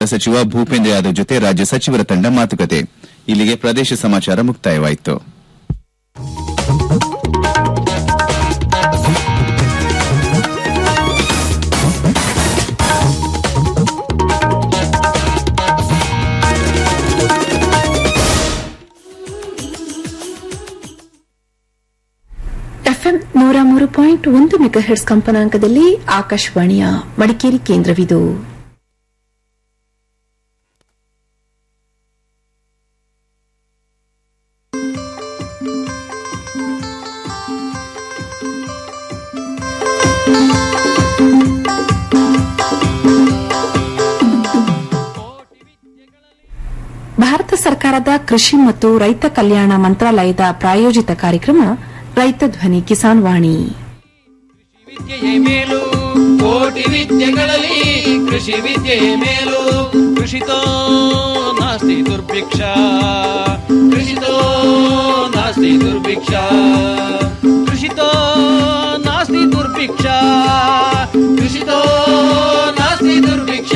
ಸಚಿವ ಭೂಪೇಂದ್ರ ಯಾದವ್ ಜೊತೆ ರಾಜ್ಯ ಸಚಿವರ ತಂಡ ಮಾತುಕತೆ ಇಲ್ಲಿಗೆ ಪ್ರದೇಶ ಸಮಾಚಾರ ಮುಕ್ತಾಯವಾಯಿತು ಎಫ್ಎಂ ನೂರ ಮೂರು ಪಾಯಿಂಟ್ ಒಂದು ಮೆಗಾಹೆರ್ಸ್ ಕಂಪನಾಂಕದಲ್ಲಿ ಆಕಾಶವಾಣಿಯ ಮಡಿಕೇರಿ ಕೇಂದ್ರವಿದು ಭಾರತ ಸರ್ಕಾರದ ಕೃಷಿ ಮತ್ತು ರೈತ ಕಲ್ಯಾಣ ಮಂತ್ರಾಲಯದ ಪ್ರಾಯೋಜಿತ ಕಾರ್ಯಕ್ರಮ ರೈತ ಧ್ವನಿ ಕಿಸಾನ್ ವಾಣಿ ವಿದ್ಯೆಯೇ ಮೇಲು ಕೋಟಿ ವಿದ್ಯೆಗಳಲ್ಲಿ ಕೃಷಿ ವಿದ್ಯೆಯೇ ಮೇಲು ಕೃಷಿತೋ ನಾಸ್ತಿ ದುರ್ಭಿಕ್ಷ ಕೃಷಿತೋ ನಾಸ್ತಿ ದುರ್ಭಿಕ್ಷ ಕೃಷಿತೋ ನಾಸ್ತಿ ದುರ್ಭಿಕ್ಷ ಕೃಷಿತೋ ನಾಸ್ತಿ ದುರ್ಭಿಕ್ಷ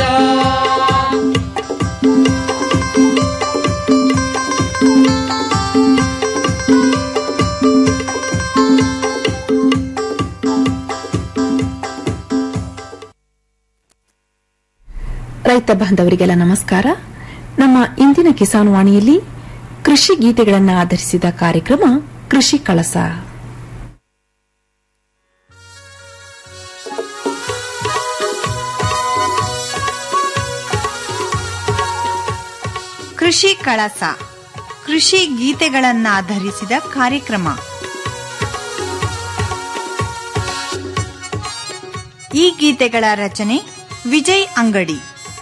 ರೈತ ಬಾಂಧವರಿಗೆಲ್ಲ ನಮಸ್ಕಾರ ನಮ್ಮ ಇಂದಿನ ಕಿಸಾನ್ ವಾಣಿಯಲ್ಲಿ ಕೃಷಿ ಗೀತೆಗಳನ್ನು ಆಧರಿಸಿದ ಕಾರ್ಯಕ್ರಮ ಕೃಷಿ ಕಳಸ ಕೃಷಿ ಕಳಸ ಕೃಷಿ ಗೀತೆಗಳನ್ನಾಧರಿಸಿದ ಕಾರ್ಯಕ್ರಮ ಈ ಗೀತೆಗಳ ರಚನೆ ವಿಜಯ್ ಅಂಗಡಿ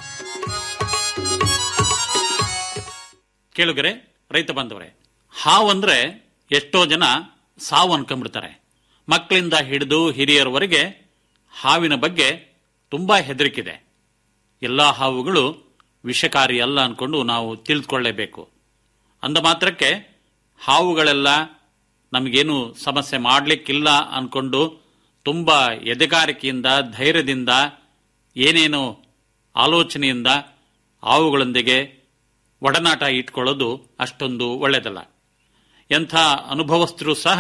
ಕೇಳುಗರೆ ರೈತ ಬಾಂಧವರೇ ಹಾವು ಅಂದ್ರೆ ಎಷ್ಟೋ ಜನ ಸಾವು ಅನ್ಕೊಂಡ್ಬಿಡ್ತಾರೆ ಮಕ್ಕಳಿಂದ ಹಿಡಿದು ಹಿರಿಯರವರೆಗೆ ಹಾವಿನ ಬಗ್ಗೆ ತುಂಬಾ ಹೆದರಿಕಿದೆ ಎಲ್ಲಾ ಹಾವುಗಳು ವಿಷಕಾರಿ ಅಲ್ಲ ಅನ್ಕೊಂಡು ನಾವು ತಿಳಿದುಕೊಳ್ಳೇಬೇಕು ಅಂದ ಮಾತ್ರಕ್ಕೆ ಹಾವುಗಳೆಲ್ಲ ನಮಗೇನು ಸಮಸ್ಯೆ ಮಾಡಲಿಕ್ಕಿಲ್ಲ ಅನ್ಕೊಂಡು ತುಂಬಾ ಎದೆಗಾರಿಕೆಯಿಂದ ಧೈರ್ಯದಿಂದ ಏನೇನು ಆಲೋಚನೆಯಿಂದ ಹಾವುಗಳೊಂದಿಗೆ ಒಡನಾಟ ಇಟ್ಕೊಳ್ಳೋದು ಅಷ್ಟೊಂದು ಒಳ್ಳೆಯದಲ್ಲ ಎಂಥ ಅನುಭವಸ್ಥರು ಸಹ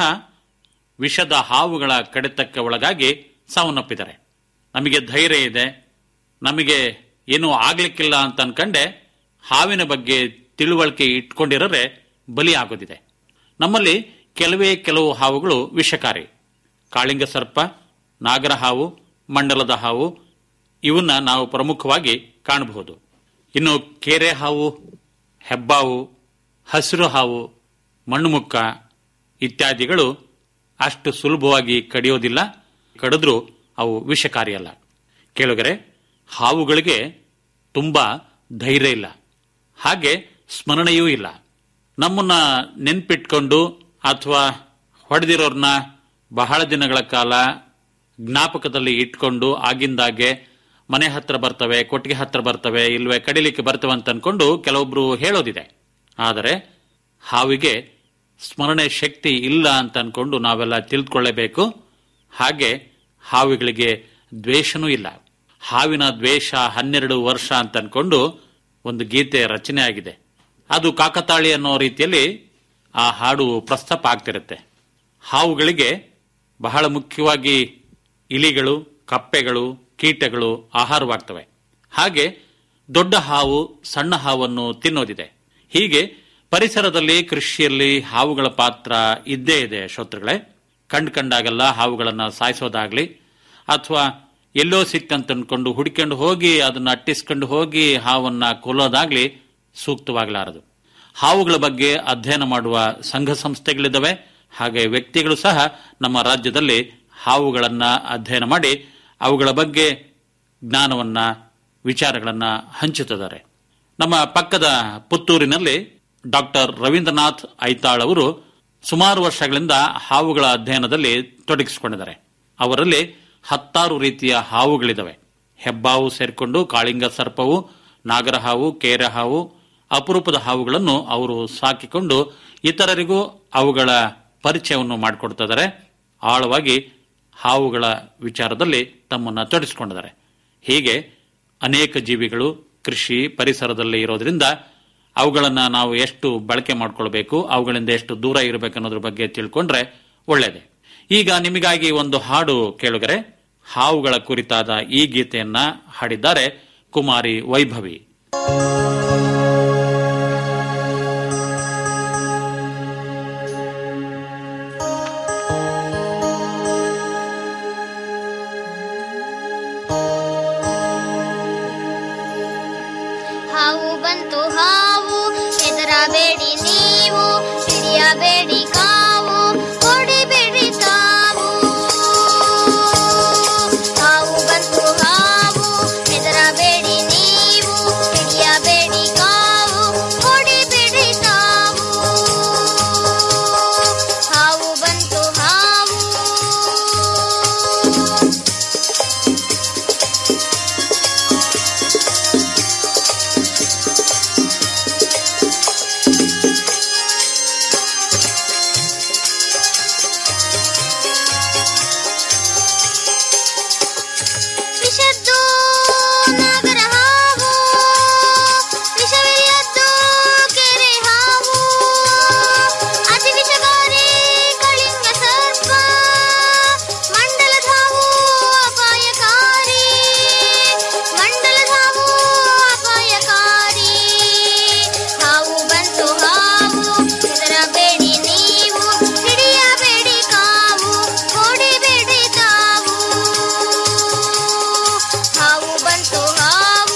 ವಿಷದ ಹಾವುಗಳ ಕಡಿತಕ್ಕೆ ಒಳಗಾಗಿ ಸಾವನ್ನಪ್ಪಿದ್ದಾರೆ ನಮಗೆ ಧೈರ್ಯ ಇದೆ ನಮಗೆ ಏನೂ ಆಗ್ಲಿಕ್ಕಿಲ್ಲ ಅಂತ ಅನ್ಕಂಡೆ ಹಾವಿನ ಬಗ್ಗೆ ತಿಳುವಳಿಕೆ ಇಟ್ಕೊಂಡಿರರೆ ಬಲಿ ಆಗೋದಿದೆ ನಮ್ಮಲ್ಲಿ ಕೆಲವೇ ಕೆಲವು ಹಾವುಗಳು ವಿಷಕಾರಿ ಕಾಳಿಂಗ ಸರ್ಪ ನಾಗರ ಹಾವು ಮಂಡಲದ ಹಾವು ಇವನ್ನ ನಾವು ಪ್ರಮುಖವಾಗಿ ಕಾಣಬಹುದು ಇನ್ನು ಕೇರೆ ಹಾವು ಹೆಬ್ಬಾವು ಹಸಿರು ಹಾವು ಮಣ್ಣುಮುಕ್ಕ ಇತ್ಯಾದಿಗಳು ಅಷ್ಟು ಸುಲಭವಾಗಿ ಕಡಿಯೋದಿಲ್ಲ ಕಡಿದ್ರೂ ಅವು ವಿಷಕಾರಿಯಲ್ಲ ಕೇಳುಗರೆ ಹಾವುಗಳಿಗೆ ತುಂಬಾ ಧೈರ್ಯ ಇಲ್ಲ ಹಾಗೆ ಸ್ಮರಣೆಯೂ ಇಲ್ಲ ನಮ್ಮನ್ನ ನೆನ್ಪಿಟ್ಕೊಂಡು ಅಥವಾ ಹೊಡೆದಿರೋರ್ನ ಬಹಳ ದಿನಗಳ ಕಾಲ ಜ್ಞಾಪಕದಲ್ಲಿ ಇಟ್ಕೊಂಡು ಆಗಿಂದಾಗೆ ಮನೆ ಹತ್ರ ಬರ್ತವೆ ಕೊಟ್ಟಿಗೆ ಹತ್ರ ಬರ್ತವೆ ಇಲ್ವೇ ಕಡಿಲಿಕ್ಕೆ ಬರ್ತವೆ ಅಂತ ಅನ್ಕೊಂಡು ಕೆಲವೊಬ್ರು ಹೇಳೋದಿದೆ ಆದರೆ ಹಾವಿಗೆ ಸ್ಮರಣೆ ಶಕ್ತಿ ಇಲ್ಲ ಅಂತ ಅನ್ಕೊಂಡು ನಾವೆಲ್ಲ ತಿಳಿದುಕೊಳ್ಳಬೇಕು ಹಾಗೆ ಹಾವುಗಳಿಗೆ ದ್ವೇಷನೂ ಇಲ್ಲ ಹಾವಿನ ದ್ವೇಷ ಹನ್ನೆರಡು ವರ್ಷ ಅಂತ ಅನ್ಕೊಂಡು ಒಂದು ಗೀತೆ ರಚನೆ ಆಗಿದೆ ಅದು ಕಾಕತಾಳಿ ಅನ್ನೋ ರೀತಿಯಲ್ಲಿ ಆ ಹಾಡು ಪ್ರಸ್ತಾಪ ಆಗ್ತಿರುತ್ತೆ ಹಾವುಗಳಿಗೆ ಬಹಳ ಮುಖ್ಯವಾಗಿ ಇಲಿಗಳು ಕಪ್ಪೆಗಳು ಕೀಟಗಳು ಆಹಾರವಾಗ್ತವೆ ಹಾಗೆ ದೊಡ್ಡ ಹಾವು ಸಣ್ಣ ಹಾವನ್ನು ತಿನ್ನೋದಿದೆ ಹೀಗೆ ಪರಿಸರದಲ್ಲಿ ಕೃಷಿಯಲ್ಲಿ ಹಾವುಗಳ ಪಾತ್ರ ಇದ್ದೇ ಇದೆ ಶ್ರೋತೃಗಳೇ ಕಂಡು ಕಂಡಾಗೆಲ್ಲ ಹಾವುಗಳನ್ನ ಸಾಯಿಸೋದಾಗ್ಲಿ ಅಥವಾ ಎಲ್ಲೋ ಸಿಕ್ಕಂತ ಅನ್ಕೊಂಡು ಹುಡ್ಕೊಂಡು ಹೋಗಿ ಅದನ್ನ ಅಟ್ಟಿಸ್ಕೊಂಡು ಹೋಗಿ ಹಾವನ್ನ ಕೊಲ್ಲೋದಾಗ್ಲಿ ಸೂಕ್ತವಾಗಲಾರದು ಹಾವುಗಳ ಬಗ್ಗೆ ಅಧ್ಯಯನ ಮಾಡುವ ಸಂಘ ಸಂಸ್ಥೆಗಳಿದ್ದಾವೆ ಹಾಗೆ ವ್ಯಕ್ತಿಗಳು ಸಹ ನಮ್ಮ ರಾಜ್ಯದಲ್ಲಿ ಹಾವುಗಳನ್ನ ಅಧ್ಯಯನ ಮಾಡಿ ಅವುಗಳ ಬಗ್ಗೆ ಜ್ಞಾನವನ್ನ ವಿಚಾರಗಳನ್ನ ಹಂಚುತ್ತಿದ್ದಾರೆ ನಮ್ಮ ಪಕ್ಕದ ಪುತ್ತೂರಿನಲ್ಲಿ ಡಾಕ್ಟರ್ ರವೀಂದ್ರನಾಥ್ ಐತಾಳ್ ಅವರು ಸುಮಾರು ವರ್ಷಗಳಿಂದ ಹಾವುಗಳ ಅಧ್ಯಯನದಲ್ಲಿ ತೊಡಗಿಸಿಕೊಂಡಿದ್ದಾರೆ ಅವರಲ್ಲಿ ಹತ್ತಾರು ರೀತಿಯ ಹಾವುಗಳಿದಾವೆ ಹೆಬ್ಬಾವು ಸೇರಿಕೊಂಡು ಕಾಳಿಂಗ ಸರ್ಪವು ನಾಗರ ಹಾವು ಕೇರ ಹಾವು ಅಪರೂಪದ ಹಾವುಗಳನ್ನು ಅವರು ಸಾಕಿಕೊಂಡು ಇತರರಿಗೂ ಅವುಗಳ ಪರಿಚಯವನ್ನು ಮಾಡಿಕೊಡ್ತಿದ್ದಾರೆ ಆಳವಾಗಿ ಹಾವುಗಳ ವಿಚಾರದಲ್ಲಿ ತಮ್ಮನ್ನು ತೊಡಗಿಸಿಕೊಂಡಿದ್ದಾರೆ ಹೀಗೆ ಅನೇಕ ಜೀವಿಗಳು ಕೃಷಿ ಪರಿಸರದಲ್ಲಿ ಇರೋದ್ರಿಂದ ಅವುಗಳನ್ನ ನಾವು ಎಷ್ಟು ಬಳಕೆ ಮಾಡ್ಕೊಳ್ಬೇಕು ಅವುಗಳಿಂದ ಎಷ್ಟು ದೂರ ಇರಬೇಕು ಅನ್ನೋದ್ರ ಬಗ್ಗೆ ತಿಳ್ಕೊಂಡ್ರೆ ಒಳ್ಳೇದೆ ಈಗ ನಿಮಗಾಗಿ ಒಂದು ಹಾಡು ಕೇಳುಗರೆ ಹಾವುಗಳ ಕುರಿತಾದ ಈ ಗೀತೆಯನ್ನ ಹಾಡಿದ್ದಾರೆ ಕುಮಾರಿ ವೈಭವಿ ಹಾವು ಬಂತು ಹಾವು ಹೆದರಬೇಡಿ ನೀವು ಹಿಡಿಯಬೇಡಿ ಕಾವು ಹೊಡಿಬೇಡಿ ತಾವು ಹಾವು ಬಂತು ಹಾವು ಹೆದರಬೇಡಿ ನೀವು ಹಿಡಿಯಬೇಡಿ ಕಾವು ಹೊಡಿಬೇಡಿ ತಾವು ಹಾವು ಬಂತು ಹಾವು ವಿಷದ್ದು ನಾಗರ ಹಾವು ವಿಷವಿಲ್ಲದ್ದು ಕೆರೆ ಹಾವು ಅತಿ ವಿಷಕಾರಿ ಕಳಿಂಗ ಸರ್ಪ ಮಂಡಲದ ಹಾವು ಅಪಾಯಕಾರಿ ಮಂಡಲದ ಹಾವು ಅಪಾಯಕಾರಿ ಹಾವು ಬಂತು ಹಾವು ಹೆದರಬೇಡಿ ನೀವು ಹಿಡಿಯಬೇಡಿ ಕಾವು ಹೊಡಿಬೇಡಿ ತಾವು ಹಾವು ಬಂತು ಹಾವು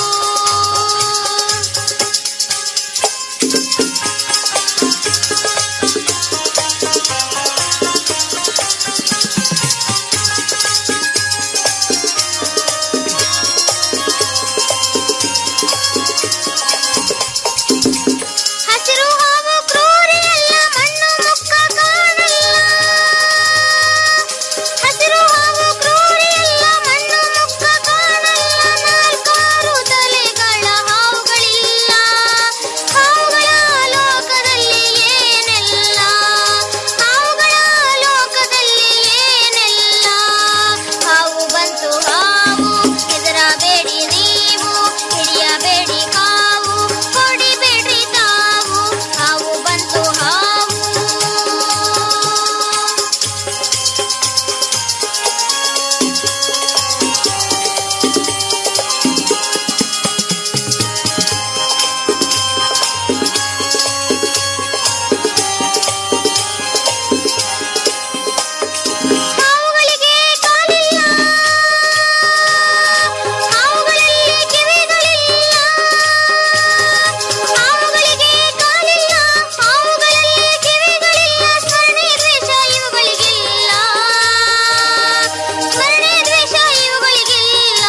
ಹಸಿರು ಹಾವು ಕ್ರೂರಿಯಲ್ಲ ಮಣ್ಣು ಮುಕ್ಕ ಕಾಣಲ್ಲ ಹಸಿರು ಹಾವು ಕ್ರೂರಿಯಲ್ಲ ಮಣ್ಣು ಮುಕ್ಕ ಕಾಣಲ್ಲ ನಾಲ್ಕಾರು ತಲೆಗಳ ಹಾವುಗಳಿಲ್ಲ ಹಾವುಗಳ ಲೋಕದಲ್ಲಿ ಏನೆಲ್ಲ ಹಾವುಗಳ ಲೋಕದಲ್ಲಿ ಏನೆಲ್ಲ ಹಾವು ಬಂತು ಹಾವು ಹೆದರಬೇಡಿ ನೀವು ಹಿಡಿಯಬೇಡಿ ಕಾವು ಹೊಡಿಬೇಡಿ ತಾವು ಹಾವು ಬಂತು ಹಾವು ಹಾವುಗಳಿಗೆ ಕಾಲಿಲ್ಲ ಹಾವುಗಳಲ್ಲಿ ಕಿವಿಗಳಿಲ್ಲ ಹಾವುಗಳಿಗೆ ಕಾಲಿಲ್ಲ ಹಾವುಗಳಲ್ಲಿ ಕಿವಿಗಳಿಲ್ಲ ಸ್ಮರಣೆ ದ್ವೇಷ ಇವುಗಳಿಗಿಲ್ಲ ಸ್ಮರಣೆ ದ್ವೇಷ ಇವುಗಳಿಗಿಲ್ಲ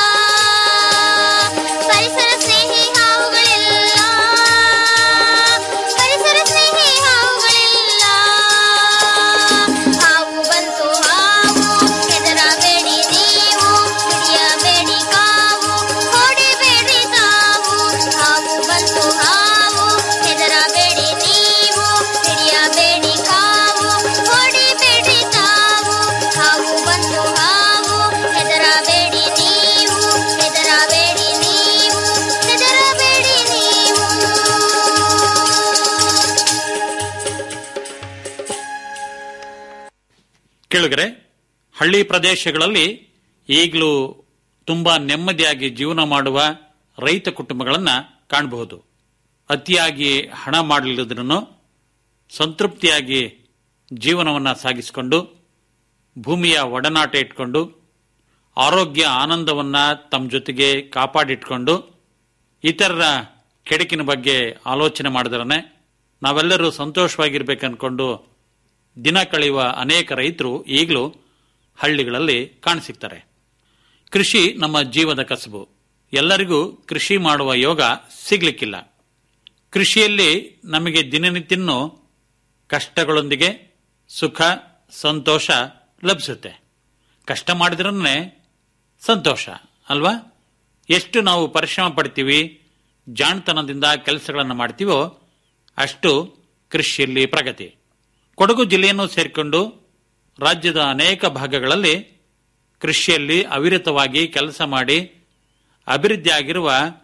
ಪರಿಸರ ಸ್ನೇಹಿ ಹಾವುಗಳೆಲ್ಲ ಪರಿಸರ ಸ್ನೇಹಿ ಹಾವುಗಳೆಲ್ಲ ಹಾವು ಬಂತು ಹಾವು ಹೆದರಬೇಡಿ ನೀವು ಹಿಡಿಯಬೇಡಿ ಕಾವು ಹೊಡಿಬೇಡಿ ತಾವು ಹಾವು ಬಂತು ಹಾವು ಹೆದರಬೇಡಿ ನೀವು ಹಿಡಿಯಬೇಡಿ ಕಾವು ಹೊಡಿಬೇಡಿ ತಾವು ಹಾವು ಬಂತು ಹಾವು ಹೆದರಬೇಡಿ ನೀವು ಹೆದರಬೇಡಿ ನೀವು ಹೆದರಬೇಡಿ ನೀವು ಕೇಳುಗರೆ ಹಳ್ಳಿ ಪ್ರದೇಶಗಳಲ್ಲಿ ಈಗಲೂ ತುಂಬಾ ನೆಮ್ಮದಿಯಾಗಿ ಜೀವನ ಮಾಡುವ ರೈತ ಕುಟುಂಬಗಳನ್ನ ಕಾಣಬಹುದು ಅತಿಯಾಗಿ ಹಣ ಮಾಡಲಿಲ್ಲದ್ರೂ ಸಂತೃಪ್ತಿಯಾಗಿ ಜೀವನವನ್ನ ಸಾಗಿಸಿಕೊಂಡು ಭೂಮಿಯ ಒಡನಾಟ ಇಟ್ಕೊಂಡು ಆರೋಗ್ಯ ಆನಂದವನ್ನ ತಮ್ಮ ಜೊತೆಗೆ ಕಾಪಾಡಿಟ್ಕೊಂಡು ಇತರರ ಕೆಡಕಿನ ಬಗ್ಗೆ ಆಲೋಚನೆ ಮಾಡಿದ್ರೆ ನಾವೆಲ್ಲರೂ ಸಂತೋಷವಾಗಿರ್ಬೇಕು ಅನ್ಕೊಂಡು ದಿನ ಕಳೆಯುವ ಅನೇಕ ರೈತರು ಈಗಲೂ ಹಳ್ಳಿಗಳಲ್ಲಿ ಕಾಣಸಿಗ್ತಾರೆ ಕೃಷಿ ನಮ್ಮ ಜೀವದ ಕಸಬು ಎಲ್ಲರಿಗೂ ಕೃಷಿ ಮಾಡುವ ಯೋಗ ಸಿಗ್ಲಿಕ್ಕಿಲ್ಲ ಕೃಷಿಯಲ್ಲಿ ನಮಗೆ ದಿನನಿತ್ಯನೂ ಕಷ್ಟಗಳೊಂದಿಗೆ ಸುಖ ಸಂತೋಷ ಲಭಿಸುತ್ತೆ ಕಷ್ಟ ಮಾಡಿದ್ರೇ ಸಂತೋಷ ಅಲ್ವಾ ಎಷ್ಟು ನಾವು ಪರಿಶ್ರಮ ಪಡ್ತೀವಿ ಜಾಣತನದಿಂದ ಕೆಲಸಗಳನ್ನು ಮಾಡ್ತೀವೋ ಅಷ್ಟು ಕೃಷಿಯಲ್ಲಿ ಪ್ರಗತಿ ಕೊಡಗು ಜಿಲ್ಲೆಯನ್ನು ಸೇರಿಕೊಂಡು ರಾಜ್ಯದ ಅನೇಕ ಭಾಗಗಳಲ್ಲಿ ಕೃಷಿಯಲ್ಲಿ ಅವಿರತವಾಗಿ ಕೆಲಸ ಮಾಡಿ ಅಭಿವೃದ್ಧಿಯಾಗಿರುವ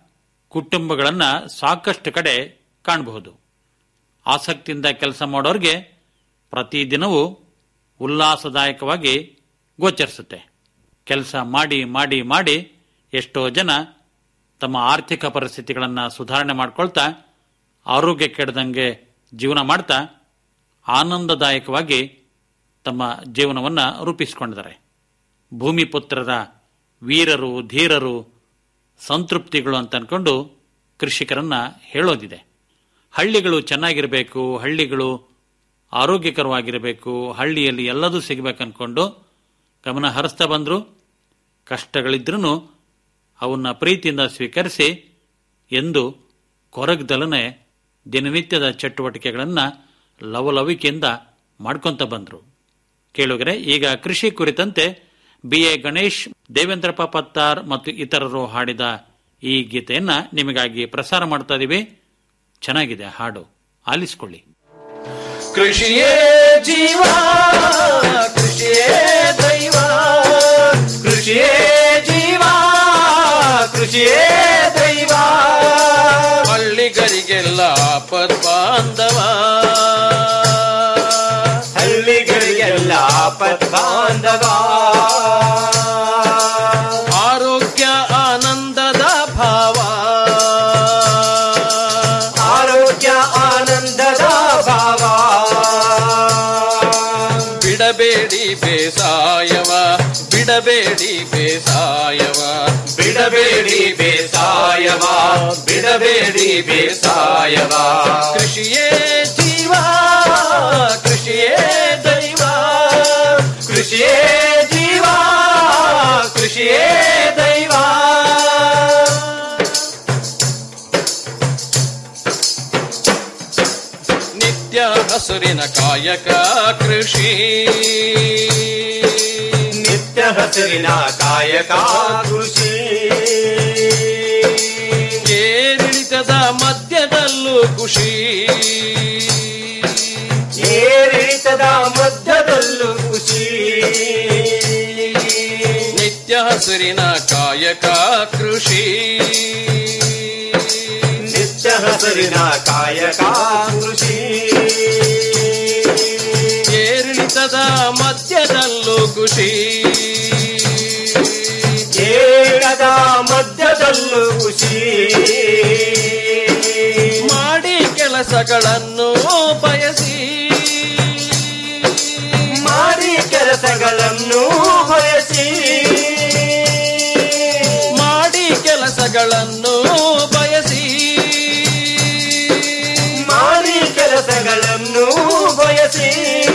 ಕುಟುಂಬಗಳನ್ನ ಸಾಕಷ್ಟು ಕಡೆ ಕಾಣಬಹುದು ಆಸಕ್ತಿಯಿಂದ ಕೆಲಸ ಮಾಡೋರಿಗೆ ಪ್ರತಿದಿನವೂ ಉಲ್ಲಾಸದಾಯಕವಾಗಿ ಗೋಚರಿಸುತ್ತೆ ಕೆಲಸ ಮಾಡಿ ಮಾಡಿ ಮಾಡಿ ಎಷ್ಟೋ ಜನ ತಮ್ಮ ಆರ್ಥಿಕ ಪರಿಸ್ಥಿತಿಗಳನ್ನು ಸುಧಾರಣೆ ಮಾಡ್ಕೊಳ್ತಾ ಆರೋಗ್ಯ ಕೆಡದಂಗೆ ಜೀವನ ಮಾಡ್ತಾ ಆನಂದದಾಯಕವಾಗಿ ತಮ್ಮ ಜೀವನವನ್ನು ರೂಪಿಸಿಕೊಂಡಿದ್ದಾರೆ ಭೂಮಿಪುತ್ರರ ವೀರರು ಧೀರರು ಸಂತೃಪ್ತಿಗಳು ಅಂತ ಅನ್ಕೊಂಡು ಕೃಷಿಕರನ್ನ ಹೇಳೋದಿದೆ ಹಳ್ಳಿಗಳು ಚೆನ್ನಾಗಿರಬೇಕು ಹಳ್ಳಿಗಳು ಆರೋಗ್ಯಕರವಾಗಿರಬೇಕು ಹಳ್ಳಿಯಲ್ಲಿ ಎಲ್ಲದೂ ಸಿಗಬೇಕನ್ಕೊಂಡು ಗಮನ ಹರಿಸ್ತಾ ಬಂದರು ಕಷ್ಟಗಳಿದ್ರೂ ಅವನ್ನ ಪ್ರೀತಿಯಿಂದ ಸ್ವೀಕರಿಸಿ ಎಂದು ಕೊರಗ್ದಲನೆ ದಿನನಿತ್ಯದ ಚಟುವಟಿಕೆಗಳನ್ನು ಲವಲವಿಕೆಯಿಂದ ಮಾಡ್ಕೊಂತ ಬಂದರು ಕೇಳುಗರೆ ಈಗ ಕೃಷಿ ಕುರಿತಂತೆ ಬಿ ಎ ಗಣೇಶ್ ದೇವೇಂದ್ರಪ್ಪ ಪತ್ತಾರ್ ಮತ್ತು ಇತರರು ಹಾಡಿದ ಈ ಗೀತೆಯನ್ನ ನಿಮಗಾಗಿ ಪ್ರಸಾರ ಮಾಡ್ತಾ ಇದೀವಿ ಚೆನ್ನಾಗಿದೆ ಹಾಡು ಆಲಿಸ್ಕೊಳ್ಳಿ ಕೃಷಿಯೇ ಜೀವ ಕೃಷಿಯೇ ದೈವ ಕೃಷಿಯೇ ಜೀವ ಕೃಷಿಯೇ ದೈವ ಹಳ್ಳಿಗರಿಗೆಲ್ಲ ಪದ್ಬಾಂಧವ ಹಳ್ಳಿಗಳಿಗೆಲ್ಲ ಪದ್ಬಾಂಧವ ಆರೋಗ್ಯ ಆನಂದದ ಭಾವ ಆರೋಗ್ಯ ಆನಂದದ ಭಾವ ಬಿಡಬೇಡಿ ಬೇಸಾಯವ ಬಿಡಬೇಡಿ ಬೇಸಾಯವ ಬಿಡಬೇಡಿ ಬೇಸಾಯವ ಬಿಡಬೇಡಿ ಬೇಸಾಯವ ಕೃಷಿಯೇ ಜೀವ ಕೃಷಿಯೇ ದೈವ ಕೃಷಿಯೇ ಜೀವ ಕೃಷಿಯೇ ದೈವ ನಿತ್ಯ ಹಸುರಿನ ಕಾಯಕ ಕೃಷಿ ನಿತ್ಯ ಹಸಿರಿನ ಕಾಯಕ ಕೃಷಿ ಏರಿಳಿತದ ಮಧ್ಯದಲ್ಲೂ ಖುಷಿ ಏರಿಳಿತದ ಮಧ್ಯದಲ್ಲೂ ಖುಷಿ ನಿತ್ಯ ಹಸುರಿನ ಕಾಯಕ ಕೃಷಿ ನಿತ್ಯ ಹಸಿರಿನ ಕಾಯಕ ಕೃಷಿ ಏರಿಳಿತದ ಮಧ್ಯದಲ್ಲೂ ಖುಷಿ ಏಳದ ಮಧ್ಯದಲ್ಲೂ ಖುಷಿ ಮಾಡಿ ಕೆಲಸಗಳನ್ನು ಬಯಸಿ ಮಾಡಿ ಕೆಲಸಗಳನ್ನು ಬಯಸಿ ಮಾಡಿ ಕೆಲಸಗಳನ್ನು ಬಯಸಿ ಮಾಡಿ ಕೆಲಸಗಳನ್ನು ಬಯಸಿ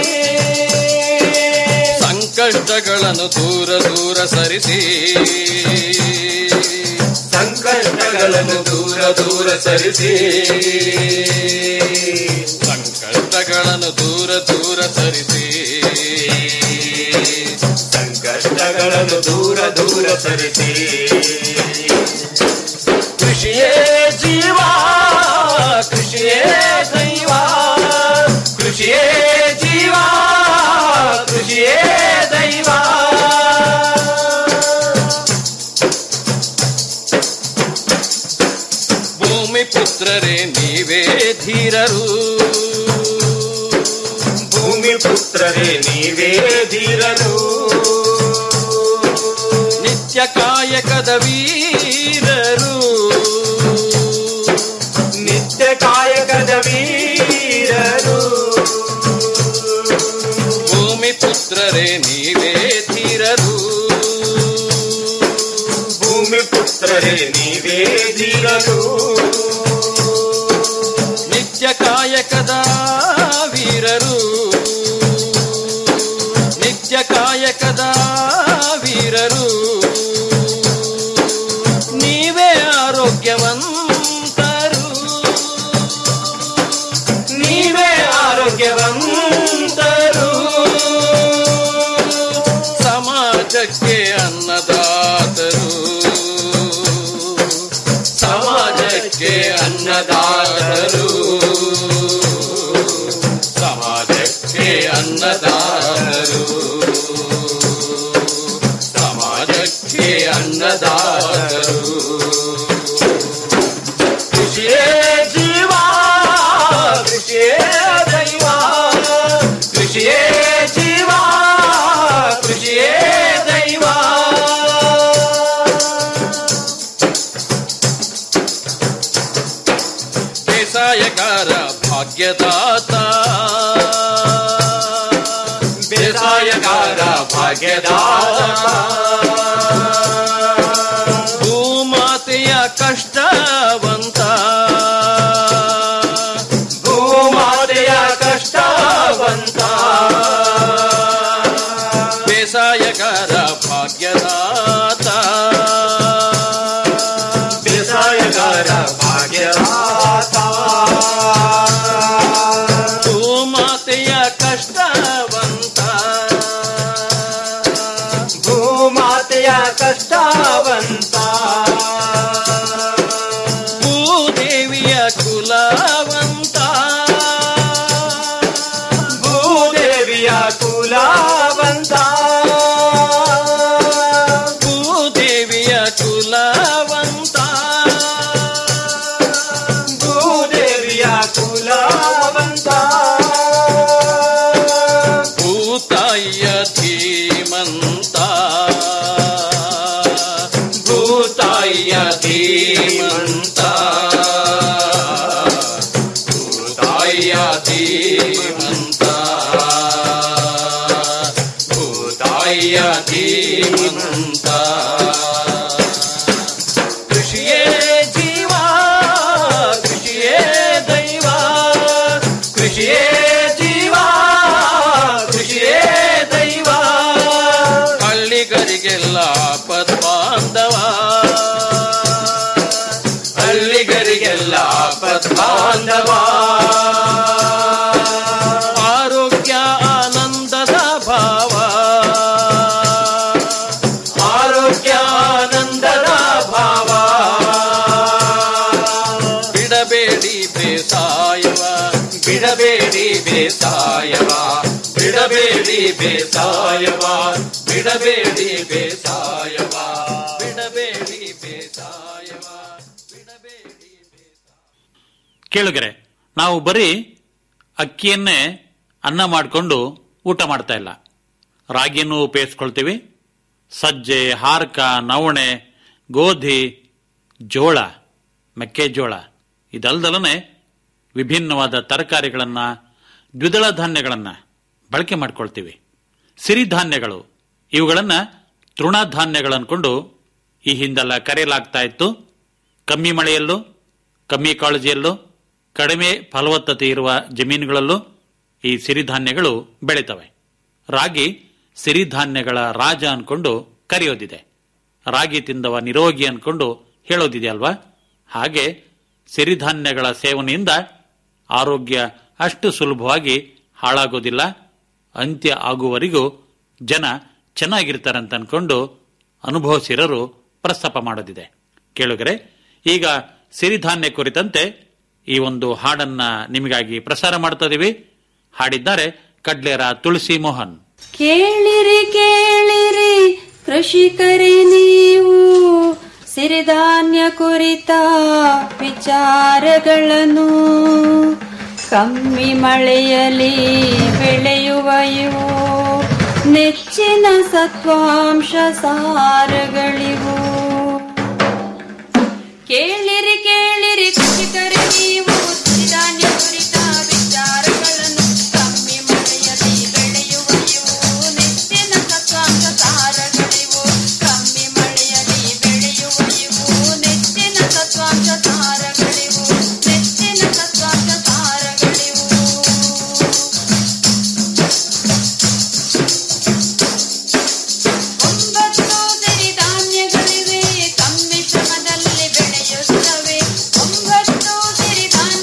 ಸಂಕಷ್ಟಗಳನ್ನು ದೂರ ದೂರ ಸರಿಸಿ ಸಂಕಷ್ಟಗಳನ್ನು ದೂರ ದೂರ ಸರಿಸಿ ಸಂಕಷ್ಟಗಳನ್ನು ದೂರ ದೂರ ಸರಿಸಿ ಸಂಕಷ್ಟಗಳನ್ನು ದೂರ ದೂರ ಸರಿಸಿ ಕೃಷಿಯೇ ಜೀವ ಕೃಷಿಯೇ ದೈವ ಕೃಷಿಯೇ ಜೀವ ಕೃಷಿಯೇ ದೈವ ಭೂಮಿ ಪುತ್ರರೇ ನೀವೇ ಧೀರರು ಭೂಮಿ ಪುತ್ರರೇ ನೀವೇ ಧೀರರು ನಿತ್ಯ ಕಾಯಕದ ವೀರರು ನಿತ್ಯ ಕಾಯಕದ ವೀರರು ಭೂಮಿ ಪುತ್ರರೇ ನೀವೇ ಧೀರರು ಭೂಮಿ ಪುತ್ರರೇ ನೀವೇ ಧೀರರು ನಿತ್ಯ ಕಾಯಕದ ವೀರರು ನಿತ್ಯ ಕಾಯಕದ ವೀರರು ನೀವೇ ಆರೋಗ್ಯವಂತರು ನೀವೇ ಆರೋಗ್ಯವಂತರು ಸಮಾಜಕ್ಕೆ ಅನ್ನದಾತರು ಸಮಾಜಕ್ಕೆ ಅನ್ನದಾತರು ಸಮಾಜಕ್ಕೆ ಅನ್ನದಾತರು ಸಮಾಜಕ್ಕೆ ಅನ್ನದಾತರು ಬೇಸಾಯಗಾರ ಭಾಗ್ಯದಾತ ಬೇಸಾಯಗಾರ ಭಾಗ್ಯದಾತ ಭೂಮಾತೆಯ ಕಷ್ಟವಂತ ಭೂಮಾತೆಯ ಕಷ್ಟವಂತ ಬೇಸಾಯಗಾರ ಭಾಗ್ಯದಾತ ಬೇಸಾಯಗಾರ ಭಾಗ್ಯದಾತ ಭೂಮಾತೆಯ ಕಷ್ಟವಂತ ಭೂಮಾತೆಯ ಕಷ್ಟವಂತ ಭೂದೇವಿಯ ಕುಲವಂತ ಭೂದೇವಿಯ ಕುಲವಂತ ಭೂದೇವಿಯ ಕುಲವಂತ ಭೂದೇವಿಯ ಕುಲವಂತ ಭೂತಾಯಿಯ ಧೀಮಂತ ಭೂತಾಯಿಯ ಧೀಮಂತ ಭೂತಾಯಿಯ ಧೀಮಂತ ಭೂತಾಯಿಯ ಧೀಮಂತ ಕೃಷಿಯೇ ಜೀವ ಕೃಷಿಯೇ ದೈವ ಕೃಷಿಯೇ ಜೀವ ಕೃಷಿಯೇ ದೈವ ಹಳ್ಳಿಗರಿಗೆಲ್ಲ ಪದ್ಮಾಂಧವ ಹಳ್ಳಿಗರಿಗೆಲ್ಲ ಪದ್ಮಾಂಧವ ಆರೋಗ್ಯ ಆನಂದದ ಭಾವ ಆರೋಗ್ಯ ಆನಂದದ ಭಾವ ಬಿಡಬೇಡಿ ಬೇಸಾಯವ ಬಿಡಬೇಡಿ ಬೇಸಾಯವ ಬಿಡಬೇಡಿ ಬೇಸಾಯವ ಬಿಡಬೇಡಿ ಬೇಸಾಯವ ಬಿಡಬೇಡಿ ಬೇಸಾಯವ ಬಿಡಬೇಡಿ ಕೇಳುಗರೆ ನಾವು ಬರೀ ಅಕ್ಕಿಯನ್ನೇ ಅನ್ನ ಮಾಡಿಕೊಂಡು ಊಟ ಮಾಡ್ತಾ ಇಲ್ಲ ರಾಗಿಯನ್ನು ಉಪಯೋಗಿಸ್ಕೊಳ್ತೀವಿ ಸಜ್ಜೆ ಹಾರ್ಕ ನವಣೆ ಗೋಧಿ ಜೋಳ ಮೆಕ್ಕೆಜೋಳ ಇದಲ್ದಲನೆ ವಿಭಿನ್ನವಾದ ತರಕಾರಿಗಳನ್ನು ದ್ವಿದಳ ಧಾನ್ಯಗಳನ್ನು ಬಳಕೆ ಮಾಡ್ಕೊಳ್ತೀವಿ ಸಿರಿಧಾನ್ಯಗಳು ಇವುಗಳನ್ನು ತೃಣಧಾನ್ಯಗಳು ಅನ್ಕೊಂಡು ಈ ಹಿಂದೆಲ್ಲ ಕರೆಯಲಾಗ್ತಾ ಇತ್ತು ಕಮ್ಮಿ ಮಳೆಯಲ್ಲೂ ಕಮ್ಮಿ ಕಾಳಜಿಯಲ್ಲೂ ಕಡಿಮೆ ಫಲವತ್ತತೆ ಇರುವ ಜಮೀನುಗಳಲ್ಲೂ ಈ ಸಿರಿಧಾನ್ಯಗಳು ಬೆಳೀತವೆ ರಾಗಿ ಸಿರಿಧಾನ್ಯಗಳ ರಾಜ ಅನ್ಕೊಂಡು ಕರೆಯೋದಿದೆ ರಾಗಿ ತಿಂದವ ನಿರೋಗಿ ಅನ್ಕೊಂಡು ಹೇಳೋದಿದೆ ಅಲ್ವಾ ಹಾಗೆ ಸಿರಿಧಾನ್ಯಗಳ ಸೇವನೆಯಿಂದ ಆರೋಗ್ಯ ಅಷ್ಟು ಸುಲಭವಾಗಿ ಹಾಳಾಗೋದಿಲ್ಲ ಅಂತ್ಯ ಆಗುವವರೆಗೂ ಜನ ಚೆನ್ನಾಗಿರ್ತಾರಂತ ಅನ್ಕೊಂಡು ಅನುಭವಿಸಿರರು ಪ್ರಸ್ತಾಪ ಮಾಡೋದಿದೆ ಕೇಳುಗರೆ ಈಗ ಸಿರಿಧಾನ್ಯ ಕುರಿತಂತೆ ಈ ಒಂದು ಹಾಡನ್ನ ನಿಮಗಾಗಿ ಪ್ರಸಾರ ಮಾಡ್ತಾ ಇದೀವಿ ಹಾಡಿದ್ದಾರೆ ಕಡ್ಲೇರ ತುಳಸಿ ಮೋಹನ್ ಕೇಳಿರಿ ಕೇಳಿರಿ ಕೃಷಿಕರೇ ನೀವು ಸಿರಿಧಾನ್ಯ ಕುರಿತ ವಿಚಾರಗಳನ್ನು ಕಮ್ಮಿ ಮಳೆಯಲ್ಲಿ ಬೆಳೆಯುವ ಇವು ನೆಚ್ಚಿನ ಸತ್ವಾಂಶ ಸಾರಗಳಿವು ಕೇಳಿರಿ ಕೇಳಿರಿ ಕೃಷಿಕರೇ ನೀವು ಸಿರಿಧಾನ್ಯ ಕುರಿತ ವಿಚಾರಗಳನ್ನು ಕಮ್ಮಿ ಮಳೆಯಲ್ಲಿ ಬೆಳೆಯುವ ಇವು ನೆಚ್ಚಿನ ಸತ್ವಾಂಶ ಸಾರಗಳಿವು ಕಮ್ಮಿ ಮಳೆಯಲ್ಲಿ ಬೆಳೆಯುವ ಇವು ನೆಚ್ಚಿನ ಸತ್ವಾಂಶ ಸಾರಗಳಿವು ನೆಚ್ಚಿನ ಸತ್ವಾಂಶ ಸಾರಗಳಿವು ಒಂಬತ್ತು ಸಿರಿಧಾನ್ಯಗಳಿವೆ ಕಮ್ಮಿ ಶ್ರಮದಲ್ಲಿ ಬೆಳೆಯುತ್ತವೆ ಒಂಬತ್ತು ಸಿರಿಧಾನ್ಯಗಳಿವೆ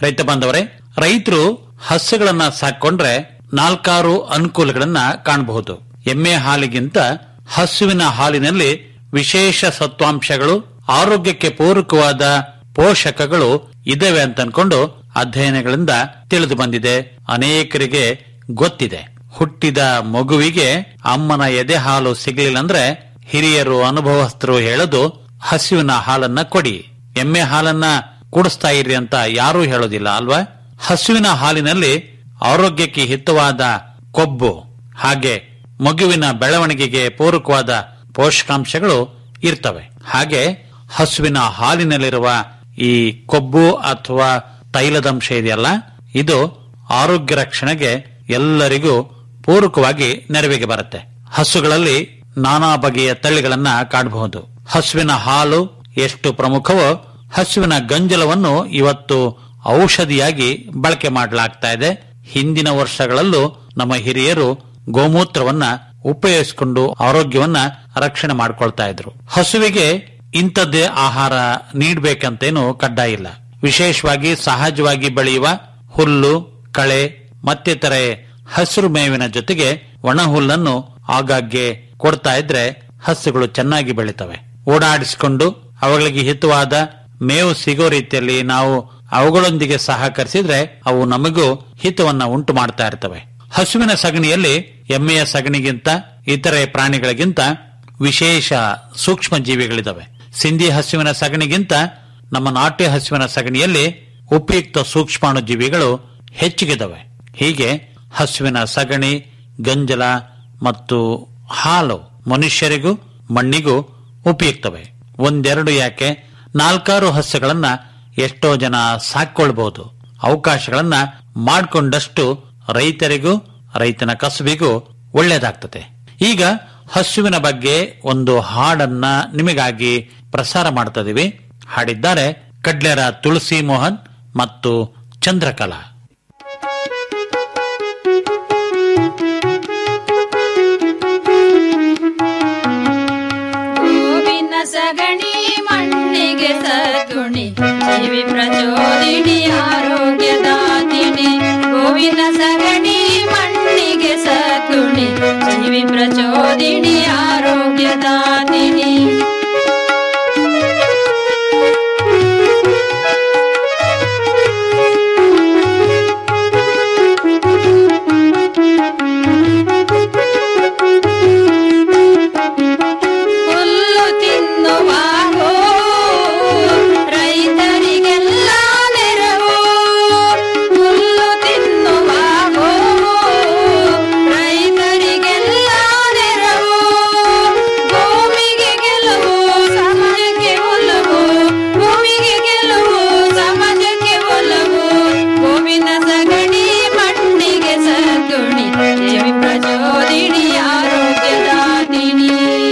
ರೈತ ಬಾಂಧವರೇ ರೈತರು ಹಸುಗಳನ್ನ ಸಾಕೊಂಡ್ರೆ ನಾಲ್ಕಾರು ಅನುಕೂಲಗಳನ್ನ ಕಾಣಬಹುದು ಎಮ್ಮೆ ಹಾಲಿಗಿಂತ ಹಸುವಿನ ಹಾಲಿನಲ್ಲಿ ವಿಶೇಷ ಸತ್ವಾಂಶಗಳು ಆರೋಗ್ಯಕ್ಕೆ ಪೂರಕವಾದ ಪೋಷಕಗಳು ಇದಾವೆ ಅಂತ ಅನ್ಕೊಂಡು ಅಧ್ಯಯನಗಳಿಂದ ತಿಳಿದು ಬಂದಿದೆ ಅನೇಕರಿಗೆ ಗೊತ್ತಿದೆ ಹುಟ್ಟಿದ ಮಗುವಿಗೆ ಅಮ್ಮನ ಎದೆ ಹಾಲು ಸಿಗಲಿಲ್ಲ ಅಂದ್ರೆ ಹಿರಿಯರು ಅನುಭವಸ್ಥರು ಹೇಳೋದು ಹಸುವಿನ ಹಾಲನ್ನ ಕೊಡಿ ಎಮ್ಮೆ ಹಾಲನ್ನ ಕುಡಿಸ್ತಾ ಇರ್ರಿ ಅಂತ ಯಾರೂ ಹೇಳೋದಿಲ್ಲ ಅಲ್ವಾ ಹಸುವಿನ ಹಾಲಿನಲ್ಲಿ ಆರೋಗ್ಯಕ್ಕೆ ಹಿತವಾದ ಕೊಬ್ಬು ಹಾಗೆ ಮಗುವಿನ ಬೆಳವಣಿಗೆಗೆ ಪೂರಕವಾದ ಪೋಷಕಾಂಶಗಳು ಇರ್ತವೆ ಹಾಗೆ ಹಸುವಿನ ಹಾಲಿನಲ್ಲಿರುವ ಈ ಕೊಬ್ಬು ಅಥವಾ ತೈಲದಂಶ ಇದೆಯಲ್ಲ ಇದು ಆರೋಗ್ಯ ರಕ್ಷಣೆಗೆ ಎಲ್ಲರಿಗೂ ಪೂರಕವಾಗಿ ನೆರವಿಗೆ ಬರುತ್ತೆ ಹಸುಗಳಲ್ಲಿ ನಾನಾ ಬಗೆಯ ತಳಿಗಳನ್ನ ಕಾಣಬಹುದು ಹಸುವಿನ ಹಾಲು ಎಷ್ಟು ಪ್ರಮುಖವೋ ಹಸುವಿನ ಗಂಜಲವನ್ನು ಇವತ್ತು ಔಷಧಿಯಾಗಿ ಬಳಕೆ ಮಾಡಲಾಗ್ತಾ ಇದೆ ಹಿಂದಿನ ವರ್ಷಗಳಲ್ಲೂ ನಮ್ಮ ಹಿರಿಯರು ಗೋಮೂತ್ರವನ್ನ ಉಪಯೋಗಿಸಿಕೊಂಡು ಆರೋಗ್ಯವನ್ನ ರಕ್ಷಣೆ ಮಾಡ್ಕೊಳ್ತಾ ಇದ್ರು ಹಸುವಿಗೆ ಇಂಥದ್ದೇ ಆಹಾರ ನೀಡಬೇಕಂತೇನು ಕಡ್ಡಾಯ ಇಲ್ಲ ವಿಶೇಷವಾಗಿ ಸಹಜವಾಗಿ ಬೆಳೆಯುವ ಹುಲ್ಲು ಕಳೆ ಮತ್ತಿತರೆ ಹಸಿರು ಮೇವಿನ ಜೊತೆಗೆ ಒಣ ಹುಲ್ಲನ್ನು ಆಗಾಗ್ಗೆ ಕೊಡ್ತಾ ಇದ್ರೆ ಹಸುಗಳು ಚೆನ್ನಾಗಿ ಬೆಳಿತವೆ ಓಡಾಡಿಸಿಕೊಂಡು ಅವುಗಳಿಗೆ ಹಿತವಾದ ಮೇವು ಸಿಗೋ ರೀತಿಯಲ್ಲಿ ನಾವು ಅವುಗಳೊಂದಿಗೆ ಸಹಕರಿಸಿದ್ರೆ ಅವು ನಮಗೂ ಹಿತವನ್ನ ಉಂಟು ಮಾಡ್ತಾ ಇರ್ತವೆ ಹಸುವಿನ ಸಗಣಿಯಲ್ಲಿ ಎಮ್ಮೆಯ ಸಗಣಿಗಿಂತ ಇತರೆ ಪ್ರಾಣಿಗಳಿಗಿಂತ ವಿಶೇಷ ಸೂಕ್ಷ್ಮ ಜೀವಿಗಳಿದಾವೆ ಸಿಂಧಿ ಹಸುವಿನ ಸಗಣಿಗಿಂತ ನಮ್ಮ ನಾಟ್ಯ ಹಸುವಿನ ಸಗಣಿಯಲ್ಲಿ ಉಪಯುಕ್ತ ಸೂಕ್ಷ್ಮಾಣು ಜೀವಿಗಳು ಹೆಚ್ಚಿಗಿದಾವೆ ಹೀಗೆ ಹಸುವಿನ ಸಗಣಿ ಗಂಜಲ ಮತ್ತು ಹಾಲು ಮನುಷ್ಯರಿಗೂ ಮಣ್ಣಿಗೂ ಉಪಯುಕ್ತವೆ ಒಂದೆರಡು ಯಾಕೆ ನಾಲ್ಕಾರು ಹಸುಗಳನ್ನ ಎಷ್ಟೋ ಜನ ಸಾಕೊಳ್ಬಹುದು ಅವಕಾಶಗಳನ್ನ ಮಾಡಿಕೊಂಡಷ್ಟು ರೈತರಿಗೂ ರೈತನ ಕಸುಬಿಗೂ ಒಳ್ಳೇದಾಗ್ತದೆ ಈಗ ಹಸುವಿನ ಬಗ್ಗೆ ಒಂದು ಹಾಡನ್ನ ನಿಮಗಾಗಿ ಪ್ರಸಾರ ಮಾಡ್ತಾ ಹಾಡಿದ್ದಾರೆ ಕಡ್ಲೆರ ತುಳಸಿ ಮೋಹನ್ ಮತ್ತು ಚಂದ್ರಕಲಾ ಗೋವಿನ ಸಗಣಿ ಮಣ್ಣಿಗೆ ಸದ್ಗುಣಿ ಜೀವಿ ಪ್ರಚೋದಿನಿ ಆರೋಗ್ಯದಾತಿನಿ ಗೋವಿನ ಸಗಣಿ ಮಣ್ಣಿಗೆ ಸದ್ಗುಣಿ ಜೀವಿ ಪ್ರಚೋದಿನಿ ಆರೋಗ್ಯದಾತಿನಿ ಹುಲ್ಲು ತಿನ್ನುವ ಗೋ ರೈತರಿಗೆಲ್ಲ ನೆರವು ಹುಲ್ಲು ತಿನ್ನುವ ಗೋ ರೈತರಿಗೆಲ್ಲ ನೆರವು ಭೂಮಿಗೆ ಗೆಲುವು ಸಮಾಜಕ್ಕೆ ಒಲವು ಭೂಮಿಗೆ ಗೆಲುವು ಸಮಾಜಕ್ಕೆ ಒಲವು ಗೋವಿನ ಸಗಣಿ ಮಣ್ಣಿಗೆ ಸದ್ಗುಣಿ ದೇವಿ ಪ್ರಚೋದಿನಿ ಆರೋಗ್ಯದಾತಿನಿ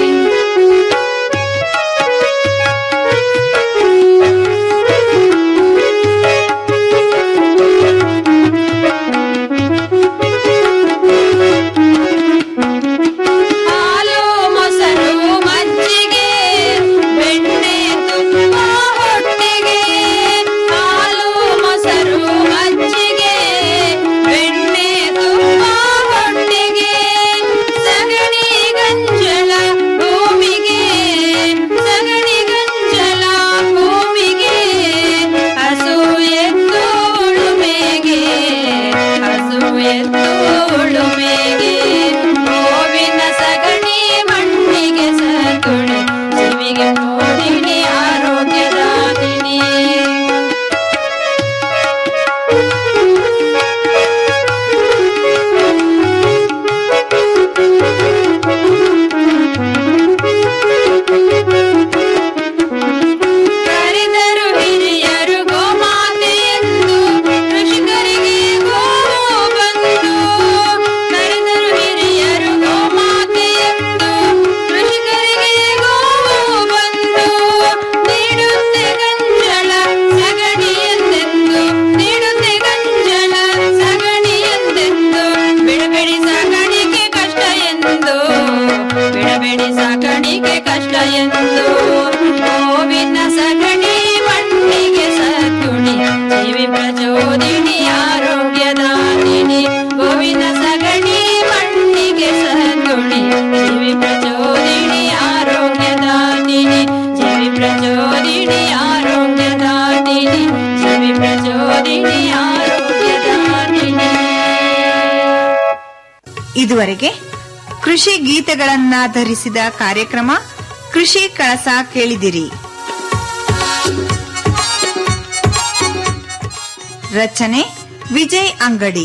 ಹಾಲು ಮೊಸರು ಮಜ್ಜಿಗೆ ಬೆಣ್ಣೆ ತುಪ್ಪ ಹೊಟ್ಟೆಗೆ ಹಾಲು ಮೊಸರು ಮಜ್ಜಿಗೆ ಬೆಣ್ಣೆ ತುಪ್ಪ ಹೊಟ್ಟೆಗೆ ಸಗಣಿ ಗಂಜಲ ಭೂಮಿಗೆ ಸಗಣಿ ಗಂಜಲ ಭೂಮಿಗೆ ಹಸು ಎತ್ತು ಉಳುಮೆಗೆ ಹಸು ಎತ್ತು ಉಳುಮೆಗೆ ಗೋವಿನ ಸಗಣಿ ಮಣ್ಣಿಗೆ ಸಗುಣಿ ಜೀವಿಗೆ ಮೋದಿನಿ ಆರೋಗ್ಯದಾತಿನಿ ಕರೆದರು ಹಿರಿಯರು ಗೋಮಾತೆಯೆಂದು ಕೃಷಿಕರಿಗೆ ಗೋವು ಬಂದು ಕರೆದರು ಹಿರಿಯರು ಗೋಮಾತೆಯೆಂದು ಕೃಷಿಕರಿಗೆ ಗೋವು ಬಂದು ಇದುವರೆಗೆ ಕೃಷಿ ಗೀತೆಗಳನ್ನಾಧರಿಸಿದ ಕಾರ್ಯಕ್ರಮ ಕೃಷಿ ಕಳಸ ಕೇಳಿದಿರಿ ರಚನೆ ವಿಜಯ್ ಅಂಗಡಿ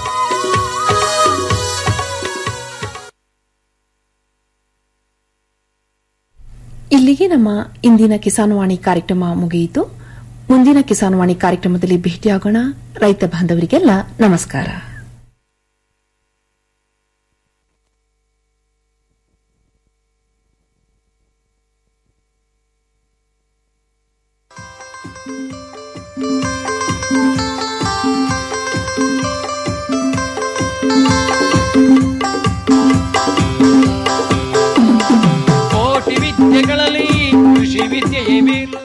ಇಲ್ಲಿಗೆ ನಮ್ಮ ಇಂದಿನ ಕಿಸಾನ್ವಾಣಿ ಕಾರ್ಯಕ್ರಮ ಮುಗಿಯಿತು ಮುಂದಿನ ಕಿಸಾನ್ವಾಣಿ ಕಾರ್ಯಕ್ರಮದಲ್ಲಿ ಭೇಟಿಯಾಗೋಣ ರೈತ ಬಾಂಧವರಿಗೆಲ್ಲ ನಮಸ್ಕಾರ ಕೋಟಿ ವಿದ್ಯೆಗಳಲ್ಲಿ ಕೃಷಿ ವಿದ್ಯೆಯೇ ಮೇಲು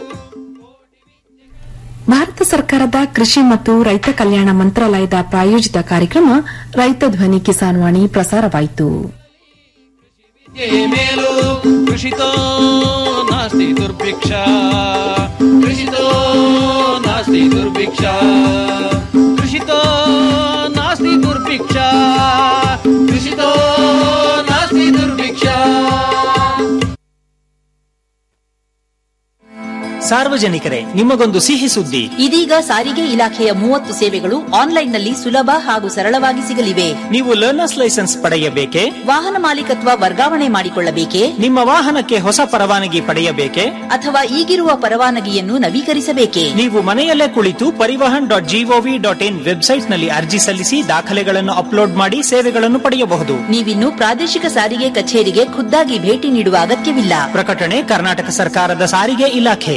ಭಾರತ ಸರ್ಕಾರದ ಕೃಷಿ ಮತ್ತು ರೈತ ಕಲ್ಯಾಣ ಮಂತ್ರಾಲಯದ ಪ್ರಾಯೋಜಿತ ಕಾರ್ಯಕ್ರಮ ರೈತ ಧ್ವನಿ ಕಿಸಾನ್ವಾಣಿ ಪ್ರಸಾರವಾಯಿತು ವಿದ್ಯೆಯೇ ಮೇಲು ಕೃಷಿತೋ ನಾಸ್ತಿ ದುರ್ಭಿಕ್ಷ ಕೃಷಿತೋ ನಾಸ್ತಿ ದುರ್ಭಿಕ್ಷ ಕೃಷಿತೋ ನಾಸ್ತಿ ದುರ್ಭಿಕ್ಷ ಕೃಷಿತೋ ನಾಸ್ತಿ ದುರ್ಭಿಕ್ಷ ಸಾರ್ವಜನಿಕರೇ ನಿಮಗೊಂದು ಸಿಹಿ ಸುದ್ದಿ ಇದೀಗ ಸಾರಿಗೆ ಇಲಾಖೆಯ ಮೂವತ್ತು ಸೇವೆಗಳು ಆನ್ಲೈನ್ನಲ್ಲಿ ಸುಲಭ ಹಾಗೂ ಸರಳವಾಗಿ ಸಿಗಲಿವೆ ನೀವು ಲರ್ನರ್ಸ್ ಲೈಸೆನ್ಸ್ ಪಡೆಯಬೇಕೆ ವಾಹನ ಮಾಲೀಕತ್ವ ವರ್ಗಾವಣೆ ಮಾಡಿಕೊಳ್ಳಬೇಕೇ ನಿಮ್ಮ ವಾಹನಕ್ಕೆ ಹೊಸ ಪರವಾನಗಿ ಪಡೆಯಬೇಕೆ ಅಥವಾ ಈಗಿರುವ ಪರವಾನಗಿಯನ್ನು ನವೀಕರಿಸಬೇಕೇ ನೀವು ಮನೆಯಲ್ಲೇ ಕುಳಿತು Parivahan dot gov dot in ವೆಬ್ಸೈಟ್ನಲ್ಲಿ ಅರ್ಜಿ ಸಲ್ಲಿಸಿ ದಾಖಲೆಗಳನ್ನು ಅಪ್ಲೋಡ್ ಮಾಡಿ ಸೇವೆಗಳನ್ನು ಪಡೆಯಬಹುದು ನೀವಿನ್ನು ಪ್ರಾದೇಶಿಕ ಸಾರಿಗೆ ಕಚೇರಿಗೆ ಖುದ್ದಾಗಿ ಭೇಟಿ ನೀಡುವ ಅಗತ್ಯವಿಲ್ಲ ಪ್ರಕಟಣೆ ಕರ್ನಾಟಕ ಸರ್ಕಾರದ ಸಾರಿಗೆ ಇಲಾಖೆ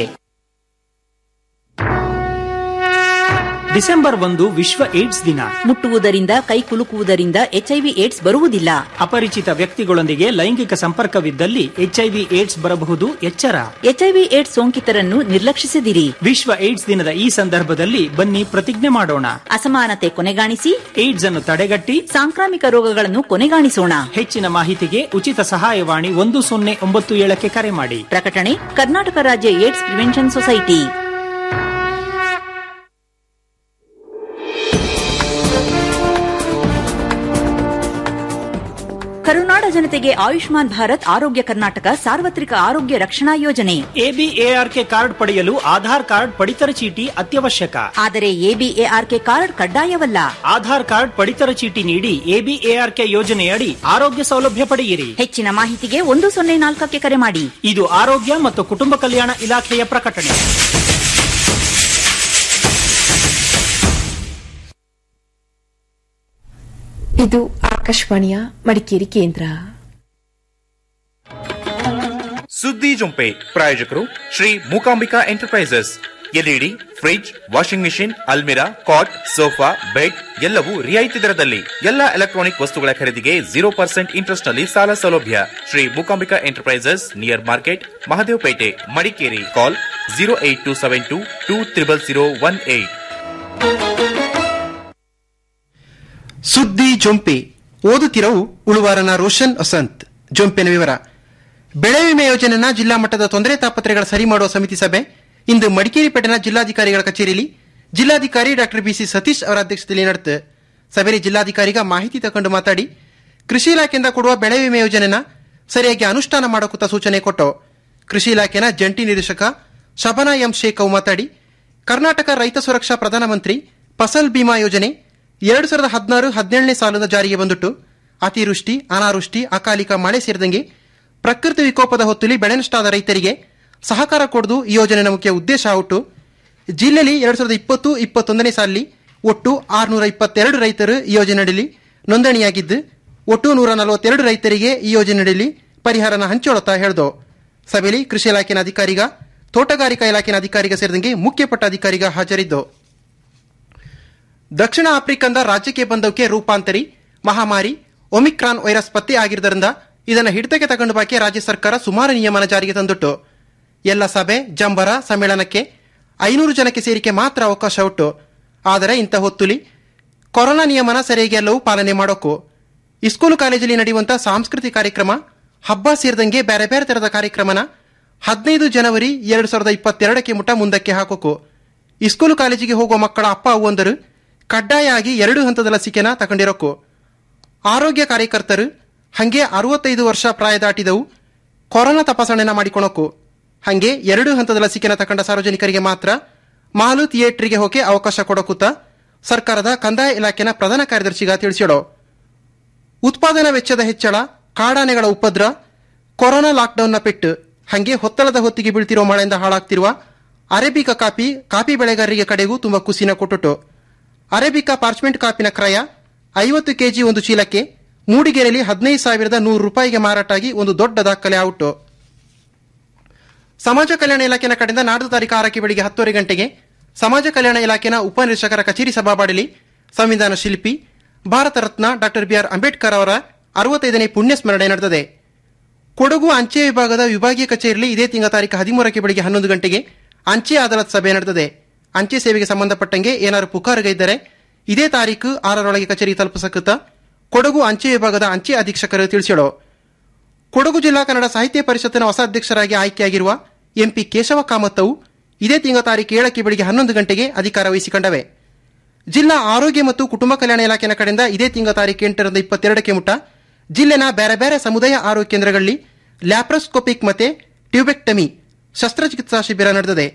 ಡಿಸೆಂಬರ್ ಒಂದು ವಿಶ್ವ ಏಡ್ಸ್ ದಿನ ಮುಟ್ಟುವುದರಿಂದ ಕೈ ಕುಲುಕುವುದರಿಂದ ಎಚ್ಐವಿ ಏಡ್ಸ್ ಬರುವುದಿಲ್ಲ ಅಪರಿಚಿತ ವ್ಯಕ್ತಿಗಳೊಂದಿಗೆ ಲೈಂಗಿಕ ಸಂಪರ್ಕವಿದ್ದಲ್ಲಿ ಎಚ್ಐವಿ ಏಡ್ಸ್ ಬರಬಹುದು ಎಚ್ಚರ ಎಚ್ಐವಿ ಏಡ್ಸ್ ಸೋಂಕಿತರನ್ನು ನಿರ್ಲಕ್ಷಿಸದಿರಿ ವಿಶ್ವ ಏಡ್ಸ್ ದಿನದ ಈ ಸಂದರ್ಭದಲ್ಲಿ ಬನ್ನಿ ಪ್ರತಿಜ್ಞೆ ಮಾಡೋಣ ಅಸಮಾನತೆ ಕೊನೆಗಾಣಿಸಿ ಏಡ್ಸ್ ಅನ್ನು ತಡೆಗಟ್ಟಿ ಸಾಂಕ್ರಾಮಿಕ ರೋಗಗಳನ್ನು ಕೊನೆಗಾಣಿಸೋಣ ಹೆಚ್ಚಿನ ಮಾಹಿತಿಗೆ ಉಚಿತ ಸಹಾಯವಾಣಿ ಒಂದು ಸೊನ್ನೆ ಒಂಬತ್ತು ಏಳಕ್ಕೆ ಕರೆ ಮಾಡಿ ಪ್ರಕಟಣೆ ಕರ್ನಾಟಕ ರಾಜ್ಯ ಏಡ್ಸ್ ಪ್ರಿವೆನ್ಷನ್ ಸೊಸೈಟಿ ಕರುನಾಡ ಜನತೆಗೆ ಆಯುಷ್ಮಾನ್ ಭಾರತ್ ಆರೋಗ್ಯ ಕರ್ನಾಟಕ ಸಾರ್ವತ್ರಿಕ ಆರೋಗ್ಯ ರಕ್ಷಣಾ ಯೋಜನೆ ಎಬಿಎಆರ್ಕೆ ಕಾರ್ಡ್ ಪಡೆಯಲು ಆಧಾರ್ ಕಾರ್ಡ್ ಪಡಿತರ ಚೀಟಿ ಅತ್ಯವಶ್ಯಕ ಆದರೆ ಎಬಿಎಆರ್ಕೆ ಕಾರ್ಡ್ ಕಡ್ಡಾಯವಲ್ಲ ಆಧಾರ್ ಕಾರ್ಡ್ ಪಡಿತರ ಚೀಟಿ ನೀಡಿ ಎಬಿಎಆರ್ಕೆ ಯೋಜನೆಯಡಿ ಆರೋಗ್ಯ ಸೌಲಭ್ಯ ಪಡೆಯಿರಿ ಹೆಚ್ಚಿನ ಮಾಹಿತಿಗೆ ಒಂದು ಸೊನ್ನೆ ನಾಲ್ಕಕ್ಕೆ ಕರೆ ಮಾಡಿ ಇದು ಆರೋಗ್ಯ ಮತ್ತು ಕುಟುಂಬ ಕಲ್ಯಾಣ ಇಲಾಖೆಯ ಪ್ರಕಟಣೆ ಇದು ಆಕಾಶವಾಣಿಯ ಮಡಿಕೇರಿ ಕೇಂದ್ರ ಸುದ್ದಿ ಜೊಂಪೆ ಪ್ರಾಯೋಜಕರು Shri Mookambika enterprises LED fridge washing machine ಅಲ್ಮಿರಾ ಕಾಟ್ ಸೋಫಾ ಬೆಡ್ ಎಲ್ಲವೂ ರಿಯಾಯಿತಿ ದರದಲ್ಲಿ ಎಲ್ಲ ಎಲೆಕ್ಟ್ರಾನಿಕ್ ವಸ್ತುಗಳ ಖರೀದಿಗೆ ಜೀರೋ ಪರ್ಸೆಂಟ್ ಇಂಟ್ರೆಸ್ಟ್ ನಲ್ಲಿ ಸಾಲ ಸೌಲಭ್ಯ Shri Mookambika enterprises near market Mahadevapete Madikeri call zero eight two seven two two triple zero one eight ಸುದ್ದಿ ಜೊಂಪೆ ಓದುತ್ತಿರವು ಉಳುವಾರನ ರೋಷನ್ ವಸಂತ್ ಜೊಂಪಿನ ವಿವರ ಬೆಳೆ ವಿಮೆ ಯೋಜನೆನ ಜಿಲ್ಲಾ ಮಟ್ಟದ ತೊಂದರೆ ತಾಪತ್ರೆಗಳ ಸರಿ ಮಾಡುವ ಸಮಿತಿ ಸಭೆ ಇಂದು ಮಡಿಕೇರಿ ಪೇಟೆನ ಜಿಲ್ಲಾಧಿಕಾರಿಗಳ ಕಚೇರಿಯಲ್ಲಿ ಜಿಲ್ಲಾಧಿಕಾರಿ ಡಾಕ್ಟರ್ ಬಿಸಿ ಸತೀಶ್ ಅವರ ಅಧ್ಯಕ್ಷತೆಯಲ್ಲಿ ನಡೆದ ಸಭೆಯಲ್ಲಿ ಜಿಲ್ಲಾಧಿಕಾರಿಗ ಮಾಹಿತಿ ತಕೊಂಡು ಮಾತಾಡಿ ಕೃಷಿ ಇಲಾಖೆಯಿಂದ ಕೊಡುವ ಬೆಳೆ ವಿಮೆ ಯೋಜನೆನ ಸರಿಯಾಗಿ ಅನುಷ್ಠಾನ ಮಾಡೋಕುತ್ತ ಸೂಚನೆ ಕೊಟ್ಟು ಕೃಷಿ ಇಲಾಖೆನ ಜಂಟಿ ನಿರ್ದೇಶಕ ಶಬನಾ ಎಂ ಶೇಖ್ ಅವು ಮಾತಾಡಿ ಕರ್ನಾಟಕ ರೈತ ಸುರಕ್ಷಾ ಪ್ರಧಾನಮಂತ್ರಿ ಫಸಲ್ ಬಿಮಾ ಯೋಜನೆ ಎರಡು ಸಾವಿರದ ಹದಿನಾರು ಹದಿನೇಳನೇ ಸಾಲದ ಜಾರಿಗೆ ಬಂದುಟ್ಟು ಅತಿವೃಷ್ಟಿ ಅನಾವೃಷ್ಟಿ ಅಕಾಲಿಕ ಮಳೆ ಸೇರಿದಂಗೆ ಪ್ರಕೃತಿ ವಿಕೋಪದ ಹೊತ್ತುಲಿ ಬೆಳೆ ನಷ್ಟ ಆದ ರೈತರಿಗೆ ಸಹಕಾರ ಕೊಡುವುದು ಈ ಯೋಜನೆಯ ಮುಖ್ಯ ಉದ್ದೇಶ ಹುಟ್ಟು ಜಿಲ್ಲೆಯಲ್ಲಿ ಎರಡು ಸಾವಿರದ ಇಪ್ಪತ್ತು ಇಪ್ಪತ್ತೊಂದನೇ ಸಾಲಿನಲ್ಲಿ ಒಟ್ಟು ಆರುನೂರ ಇಪ್ಪತ್ತೆರಡು ರೈತರು ಈ ಯೋಜನೆಯಲ್ಲಿ ನೋಂದಣಿಯಾಗಿದ್ದು ಒಟ್ಟು ನೂರ ನಲವತ್ತೆರಡು ರೈತರಿಗೆ ಈ ಯೋಜನೆಯಲ್ಲಿ ಪರಿಹಾರನ ಹಂಚೋಳತಾ ಹೇಳ್ದು ಸಭೆಯಲ್ಲಿ ಕೃಷಿ ಇಲಾಖೆನ ಅಧಿಕಾರಿಗ ತೋಟಗಾರಿಕಾ ಇಲಾಖೆನ ಅಧಿಕಾರಿಗ ಸೇರಿದಂಗೆ ಮುಖ್ಯಪಟ್ಟ ಅಧಿಕಾರಿಗ ಹಾಜರಿದ್ದು ದಕ್ಷಿಣ ಆಫ್ರಿಕಾದ ರಾಜ್ಯಕ್ಕೆ ಬಂದವಕ್ಕೆ ರೂಪಾಂತರಿ ಮಹಾಮಾರಿ ಒಮಿಕ್ರಾನ್ ವೈರಸ್ ಪತ್ತೆ ಆಗಿರುವುದರಿಂದ ಇದನ್ನು ಹಿಡಿತಕ್ಕೆ ತಗೊಂಡು ಬಾಕಿ ರಾಜ್ಯ ಸರ್ಕಾರ ಸುಮಾರು ನಿಯಮನ ಜಾರಿಗೆ ತಂದುಟ್ಟು ಎಲ್ಲ ಸಭೆ ಜಂಬರ ಸಮ್ಮೇಳನಕ್ಕೆ ಐನೂರು ಜನಕ್ಕೆ ಸೇರಿಕೆ ಮಾತ್ರ ಅವಕಾಶ ಉಟ್ಟು ಆದರೆ ಇಂಥ ಹೊತ್ತುಲಿ ಕೊರೋನಾ ನಿಯಮನ ಸರಿಯಾಗಿ ಎಲ್ಲವೂ ಪಾಲನೆ ಮಾಡೋಕು ಇಸ್ಕೂಲು ಕಾಲೇಜಲ್ಲಿ ನಡೆಯುವಂಥ ಸಾಂಸ್ಕೃತಿಕ ಕಾರ್ಯಕ್ರಮ ಹಬ್ಬ ಸೇರಿದಂಗೆ ಬೇರೆ ಬೇರೆ ಥರದ ಕಾರ್ಯಕ್ರಮನ ಹದಿನೈದು ಜನವರಿ ಎರಡು ಸಾವಿರದ ಇಪ್ಪತ್ತೆರಡಕ್ಕೆ ಮುಟ ಮುಂದಕ್ಕೆ ಹಾಕೋಕು ಇಸ್ಕೂಲು ಕಾಲೇಜಿಗೆ ಹೋಗುವ ಮಕ್ಕಳ ಅಪ್ಪ ಅವ್ವಂದರು ಕಡ್ಡಾಯ ಆಗಿ ಎರಡು ಹಂತದ ಲಸಿಕೆನ ತಗೊಂಡಿರೋಕು ಆರೋಗ್ಯ ಕಾರ್ಯಕರ್ತರು ಹಂಗೆ ಅರವತ್ತೈದು ವರ್ಷ ಪ್ರಾಯ ದಾಟಿದವು ಕೊರೋನಾ ತಪಾಸಣೆನ ಮಾಡಿಕೊಳಕು ಹಂಗೆ ಎರಡು ಹಂತದ ಲಸಿಕೆನ ತಕೊಂಡ ಸಾರ್ವಜನಿಕರಿಗೆ ಮಾತ್ರ ಮಾಲು ಥಿಯೇಟರ್ಗೆ ಹೋಗಿ ಅವಕಾಶ ಕೊಡಕೂತ ಸರ್ಕಾರದ ಕಂದಾಯ ಇಲಾಖೆನ ಪ್ರಧಾನ ಕಾರ್ಯದರ್ಶಿಗ ತಿಳಿಸಿಡೋ ಉತ್ಪಾದನಾ ವೆಚ್ಚದ ಹೆಚ್ಚಳ ಕಾಡಾನೆಗಳ ಉಪದ್ರ ಕೊರೋನಾ ಲಾಕ್ಡೌನ್ನ ಪೆಟ್ಟು ಹಂಗೆ ಹೊತ್ತಳದ ಹೊತ್ತಿಗೆ ಬೀಳ್ತಿರೋ ಮಳೆಯಿಂದ ಹಾಳಾಗ್ತಿರುವ ಅರೇಬಿಕಾ ಕಾಫಿ ಕಾಫಿ ಬೆಳೆಗಾರರಿಗೆ ಕಡೆಗೂ ತುಂಬಾ ಕುಸಿನ ಕೊಟ್ಟುಟ್ಟು ಅರೇಬಿಕಾ ಪಾರ್ಚ್ಮೆಂಟ್ ಕಾಫಿನ ಕ್ರಯ ಐವತ್ತು ಕೆಜಿ ಒಂದು ಚೀಲಕ್ಕೆ ಮೂಡಿಗೆರೆಯಲ್ಲಿ ಹದಿನೈದು ಸಾವಿರದ ನೂರು ರೂಪಾಯಿಗೆ ಮಾರಾಟಾಗಿ ಒಂದು ದೊಡ್ಡ ದಾಖಲೆ ಔಟು ಸಮಾಜ ಕಲ್ಯಾಣ ಇಲಾಖೆನ ಕಡೆಯಿಂದ ನಾಡ್ದು ತಾರೀಕು ಆರಕ್ಕೆ ಬೆಳಿಗ್ಗೆ ಹತ್ತುವರೆ ಗಂಟೆಗೆ ಸಮಾಜ ಕಲ್ಯಾಣ ಇಲಾಖೆನ ಉಪನಿರೀಕ್ಷಕರ ಕಚೇರಿ ಸಭಾಬಾಡಲಿ ಸಂವಿಧಾನ ಶಿಲ್ಪಿ ಭಾರತ ರತ್ನ ಡಾಕ್ಟರ್ ಬಿಆರ್ ಅಂಬೇಡ್ಕರ್ ಅವರ ಅರವತ್ತೈದನೇ ಪುಣ್ಯ ಸ್ಮರಣೆ ನಡೆದಿದೆ ಕೊಡಗು ಅಂಚೆ ವಿಭಾಗದ ವಿಭಾಗೀಯ ಕಚೇರಿಯಲ್ಲಿ ಇದೇ ತಿಂಗಳ ತಾರೀಕು ಹದಿಮೂರಕ್ಕೆ ಬೆಳಿಗ್ಗೆ ಹನ್ನೊಂದು ಗಂಟೆಗೆ ಅಂಚೆ ಅದಾಲತ್ ಸಭೆ ನಡೆದಿದೆ ಅಂಚೆ ಸೇವೆಗೆ ಸಂಬಂಧಪಟ್ಟಂಗೆ ಏನಾದರೂ ಪುಕಾರುಗಳಿದ್ದರೆ ಇದೇ ತಾರೀಕು ಆರರೊಳಗೆ ಕಚೇರಿ ತಲುಪಿಸಕುತ್ತ ಕೊಡಗು ಅಂಚೆ ವಿಭಾಗದ ಅಂಚೆ ಅಧೀಕ್ಷಕರು ತಿಳಿಸಿಡೋ ಕೊಡಗು ಜಿಲ್ಲಾ ಕನ್ನಡ ಸಾಹಿತ್ಯ ಪರಿಷತ್ತಿನ ಹೊಸ ಅಧ್ಯಕ್ಷರಾಗಿ ಆಯ್ಕೆಯಾಗಿರುವ ಎಂಪಿ ಕೇಶವ ಕಾಮತ್ತವು ಇದೇ ತಿಂಗಳ ತಾರೀಕು ಏಳಕ್ಕೆ ಬೆಳಿಗ್ಗೆ ಹನ್ನೊಂದು ಗಂಟೆಗೆ ಅಧಿಕಾರ ವಹಿಸಿಕೊಂಡವೆ ಜಿಲ್ಲಾ ಆರೋಗ್ಯ ಮತ್ತು ಕುಟುಂಬ ಕಲ್ಯಾಣ ಇಲಾಖೆನ ಕಡೆಯಿಂದ ಇದೇ ತಿಂಗಳ ತಾರೀಕು ಎಂಟರಿಂದ ಇಪ್ಪತ್ತೆರಡಕ್ಕೆ ಮುಟ ಜಿಲ್ಲೆನ ಬೇರೆ ಬೇರೆ ಸಮುದಾಯ ಆರೋಗ್ಯ ಕೇಂದ್ರಗಳಲ್ಲಿ ಲ್ಯಾಪ್ರೋಸ್ಕೋಪಿಕ್ ಮತ್ತೆ ಟ್ಯೂಬೆಕ್ಟಮಿ ಶಸ್ತ್ರಚಿಕಿತ್ಸಾ ಶಿಬಿರ ನಡೆದಿದೆ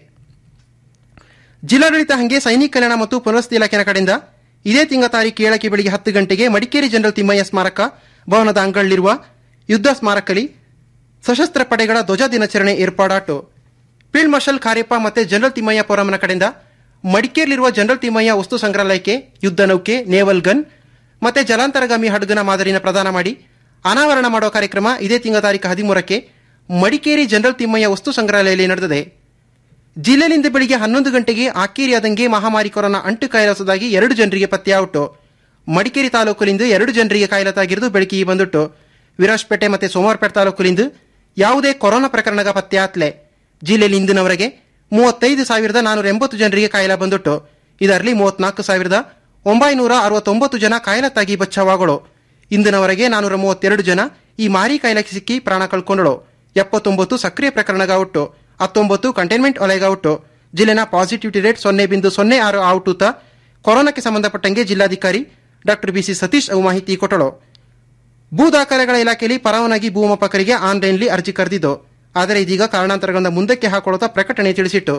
ಜಿಲ್ಲಾಡಳಿತ ಹಂಗೆ ಸೈನಿಕ ಕಲ್ಯಾಣ ಮತ್ತು ಪುನರ್ವಸತಿ ಇಲಾಖೆನ ಕಡೆಯಿಂದ ಇದೇ ತಿಂಗಳ ತಾರೀಕು ಏಳಕ್ಕೆ ಬೆಳಿಗ್ಗೆ ಹತ್ತು ಗಂಟೆಗೆ ಮಡಿಕೇರಿ ಜನರಲ್ ತಿಮ್ಮಯ್ಯ ಸ್ಮಾರಕ ಭವನದ ಅಂಗಳಲ್ಲಿರುವ ಯುದ್ಧ ಸ್ಮಾರಕಲಿ ಸಶಸ್ತ್ರ ಪಡೆಗಳ ಧ್ವಜ ದಿನಾಚರಣೆ ಏರ್ಪಾಡಾಟು ಫೀಲ್ಡ್ ಮಾರ್ಷಲ್ ಕಾರ್ಯಪ್ಪ ಮತ್ತೆ ಜನರಲ್ ತಿಮ್ಮಯ್ಯ ಫೋರಂನ ಕಡೆಯಿಂದ ಮಡಿಕೇರಿಲಿರುವ ಜನರಲ್ ತಿಮ್ಮಯ್ಯ ವಸ್ತು ಸಂಗ್ರಹಾಲಯಕ್ಕೆ ಯುದ್ಧ ನೌಕೆ ನೇವಲ್ ಗನ್ ಮತ್ತೆ ಜಲಾಂತರಗಾಮಿ ಹಡಗನ ಮಾದರಿನ ಪ್ರದಾನ ಮಾಡಿ ಅನಾವರಣ ಮಾಡುವ ಕಾರ್ಯಕ್ರಮ ಇದೇ ತಿಂಗಳ ತಾರೀಕು ಹದಿಮೂರಕ್ಕೆ ಮಡಿಕೇರಿ ಜನರಲ್ ತಿಮ್ಮಯ್ಯ ವಸ್ತು ಸಂಗ್ರಹಾಲಯದಲ್ಲಿ ನಡೆದಿದೆ ಜಿಲ್ಲೆಯಿಂದ ಬೆಳಿಗ್ಗೆ ಹನ್ನೊಂದು ಗಂಟೆಗೆ ಆಕೇರಿಯಾದಂಗೆ ಮಹಾಮಾರಿ ಕೊರೋನಾ ಅಂಟು ಕಾಯಿಲೆಸೋದಾಗಿ ಎರಡು ಜನರಿಗೆ ಪತ್ತೆಯಾಯಿತು ಮಡಿಕೇರಿ ತಾಲೂಕಿನಿಂದ ಎರಡು ಜನರಿಗೆ ಕಾಯಿಲೆತಾಗಿರುವುದು ಬೆಳಕಿಗೆ ಬಂದುಟ್ಟು ವಿರಾಜ್ಪೇಟೆ ಮತ್ತೆ ಸೋಮವಾರಪೇಟೆ ತಾಲೂಕಿನಿಂದ ಯಾವುದೇ ಕೊರೋನಾ ಪ್ರಕರಣಗ ಪತ್ತೆಯಾತ್ಲೆ ಜಿಲ್ಲೆಯಲ್ಲಿ ಇಂದಿನವರೆಗೆ ಮೂವತ್ತೈದು ಸಾವಿರದ ನಾನೂರ ಎಂಬತ್ತು ಜನರಿಗೆ ಕಾಯಿಲೆ ಬಂದುಟ್ಟು ಇದರಲ್ಲಿ ಮೂವತ್ನಾಲ್ಕು ಸಾವಿರದ ಒಂಬೈನೂರ ಅರವತ್ತೊಂಬತ್ತು ಜನ ಕಾಯಿಲೆತಾಗಿ ಬಚಾವಾಗಳು ಇಂದಿನವರೆಗೆ ನಾನೂರ ಮೂವತ್ತೆರಡು ಜನ ಈ ಮಾರಿ ಕಾಯಿಲೆಗೆ ಸಿಕ್ಕಿ ಪ್ರಾಣ ಕಳ್ಕೊಂಡಳು ಎಪ್ಪತ್ತೊಂಬತ್ತು ಸಕ್ರಿಯ ಪ್ರಕರಣಗ ಒಟ್ಟು ಹತ್ತೊಂಬತ್ತು ಕಂಟೈನ್ಮೆಂಟ್ ವಲಯಗ ಒಟ್ಟು ಜಿಲ್ಲೆನ ಪಾಸಿಟಿವಿಟಿ ರೇಟ್ ಸೊನ್ನೆ ಬಿಂದು ಸೊನ್ನೆ ಆರು ಔಟುತ ಕೊರೋನಾಕ್ಕೆ ಸಂಬಂಧಪಟ್ಟಂಗೆ ಜಿಲ್ಲಾಧಿಕಾರಿ ಡಾಕ್ಟರ್ ಬಿಸಿ ಸತೀಶ್ ಅವು ಮಾಹಿತಿ ಕೊಟ್ಟಳು ಭೂ ದಾಖಲೆಗಳ ಇಲಾಖೆಯಲ್ಲಿ ಪರವಾನಗಿ ಭೂಮಾಪಕರಿಗೆ ಆನ್ಲೈನ್ಲಿ ಅರ್ಜಿ ಕರೆದಿದ್ದು ಆದರೆ ಇದೀಗ ಕಾರಣಾಂತರಗಳಿಂದ ಮುಂದಕ್ಕೆ ಹಾಕೊಳ್ಳುತ್ತಾ ಪ್ರಕಟಣೆ ತಿಳಿಸಿಟ್ಟು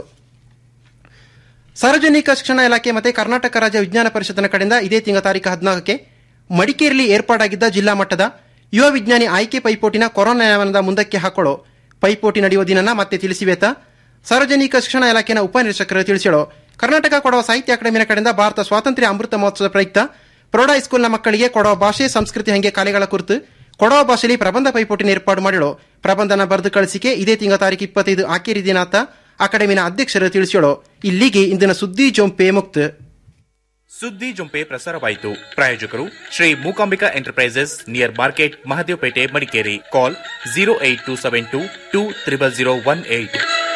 ಸಾರ್ವಜನಿಕ ಶಿಕ್ಷಣ ಇಲಾಖೆ ಮತ್ತು ಕರ್ನಾಟಕ ರಾಜ್ಯ ವಿಜ್ಞಾನ ಪರಿಷತ್ತಿನ ಕಡೆಯಿಂದ ಇದೇ ತಿಂಗಳ ತಾರೀಕು ಹದಿನಾಲ್ಕಕ್ಕೆ ಮಡಿಕೇರಿಯಲ್ಲಿ ಏರ್ಪಾಡಾಗಿದ್ದ ಜಿಲ್ಲಾ ಮಟ್ಟದ ಯುವ ವಿಜ್ಞಾನಿ ಆಯ್ಕೆ ಪೈಪೋಟಿನ ಕೊರೋನಾ ನಿಯಮನದ ಮುಂದಕ್ಕೆ ಹಾಕೊಳ್ಳೋ ಪೈಪೋಟಿ ನಡೆಯುವ ದಿನನ ಮತ್ತೆ ತಿಳಿಸಿವೇತ ಸಾರ್ವಜನಿಕ ಶಿಕ್ಷಣ ಇಲಾಖೆನ ಉಪನಿರೀಕ್ಷಕರು ತಿಳಿಸಿಳು ಕರ್ನಾಟಕ ಕೊಡವ ಸಾಹಿತ್ಯ ಅಕಾಡೆಮಿನ ಕಡೆಯಿಂದ ಭಾರತ ಸ್ವಾತಂತ್ರ್ಯ ಅಮೃತ ಮಹೋತ್ಸವದ ಪ್ರಯುಕ್ತ ಪ್ರೌಢ ಹೈಸ್ಕೂಲ್ನ ಮಕ್ಕಳಿಗೆ ಕೊಡವ ಭಾಷೆ ಸಂಸ್ಕೃತಿ ಹಂಗೆ ಕಲೆಗಳ ಕುರಿತು ಕೊಡವ ಭಾಷೆಯಲ್ಲಿ ಪ್ರಬಂಧ ಪೈಪೋಟಿನ ಏರ್ಪಾಡು ಮಾಡಿಳು ಪ್ರಬಂಧನ ಬರೆದು ಕಳಿಸಿಕೆ ಇದೇ ತಿಂಗಳ ತಾರೀಕು ಇಪ್ಪತ್ತೈದು ಆಕೇರಿ ದಿನಾತ ಅಕಾಡೆಮಿನ ಅಧ್ಯಕ್ಷರು ತಿಳಿಸಿಳು ಇಲ್ಲಿಗೆ ಇಂದಿನ ಸುದ್ದಿ ಜೊಂಪೆ ಮುಕ್ತ ಸುದ್ದಿ ಜೊಂಪೆ ಪ್ರಸಾರವಾಯಿತು ಪ್ರಾಯೋಜಕರು Shri Mookambika enterprises near market Mahadevapete Madikeri call zero eight two seven two two triple zero one eight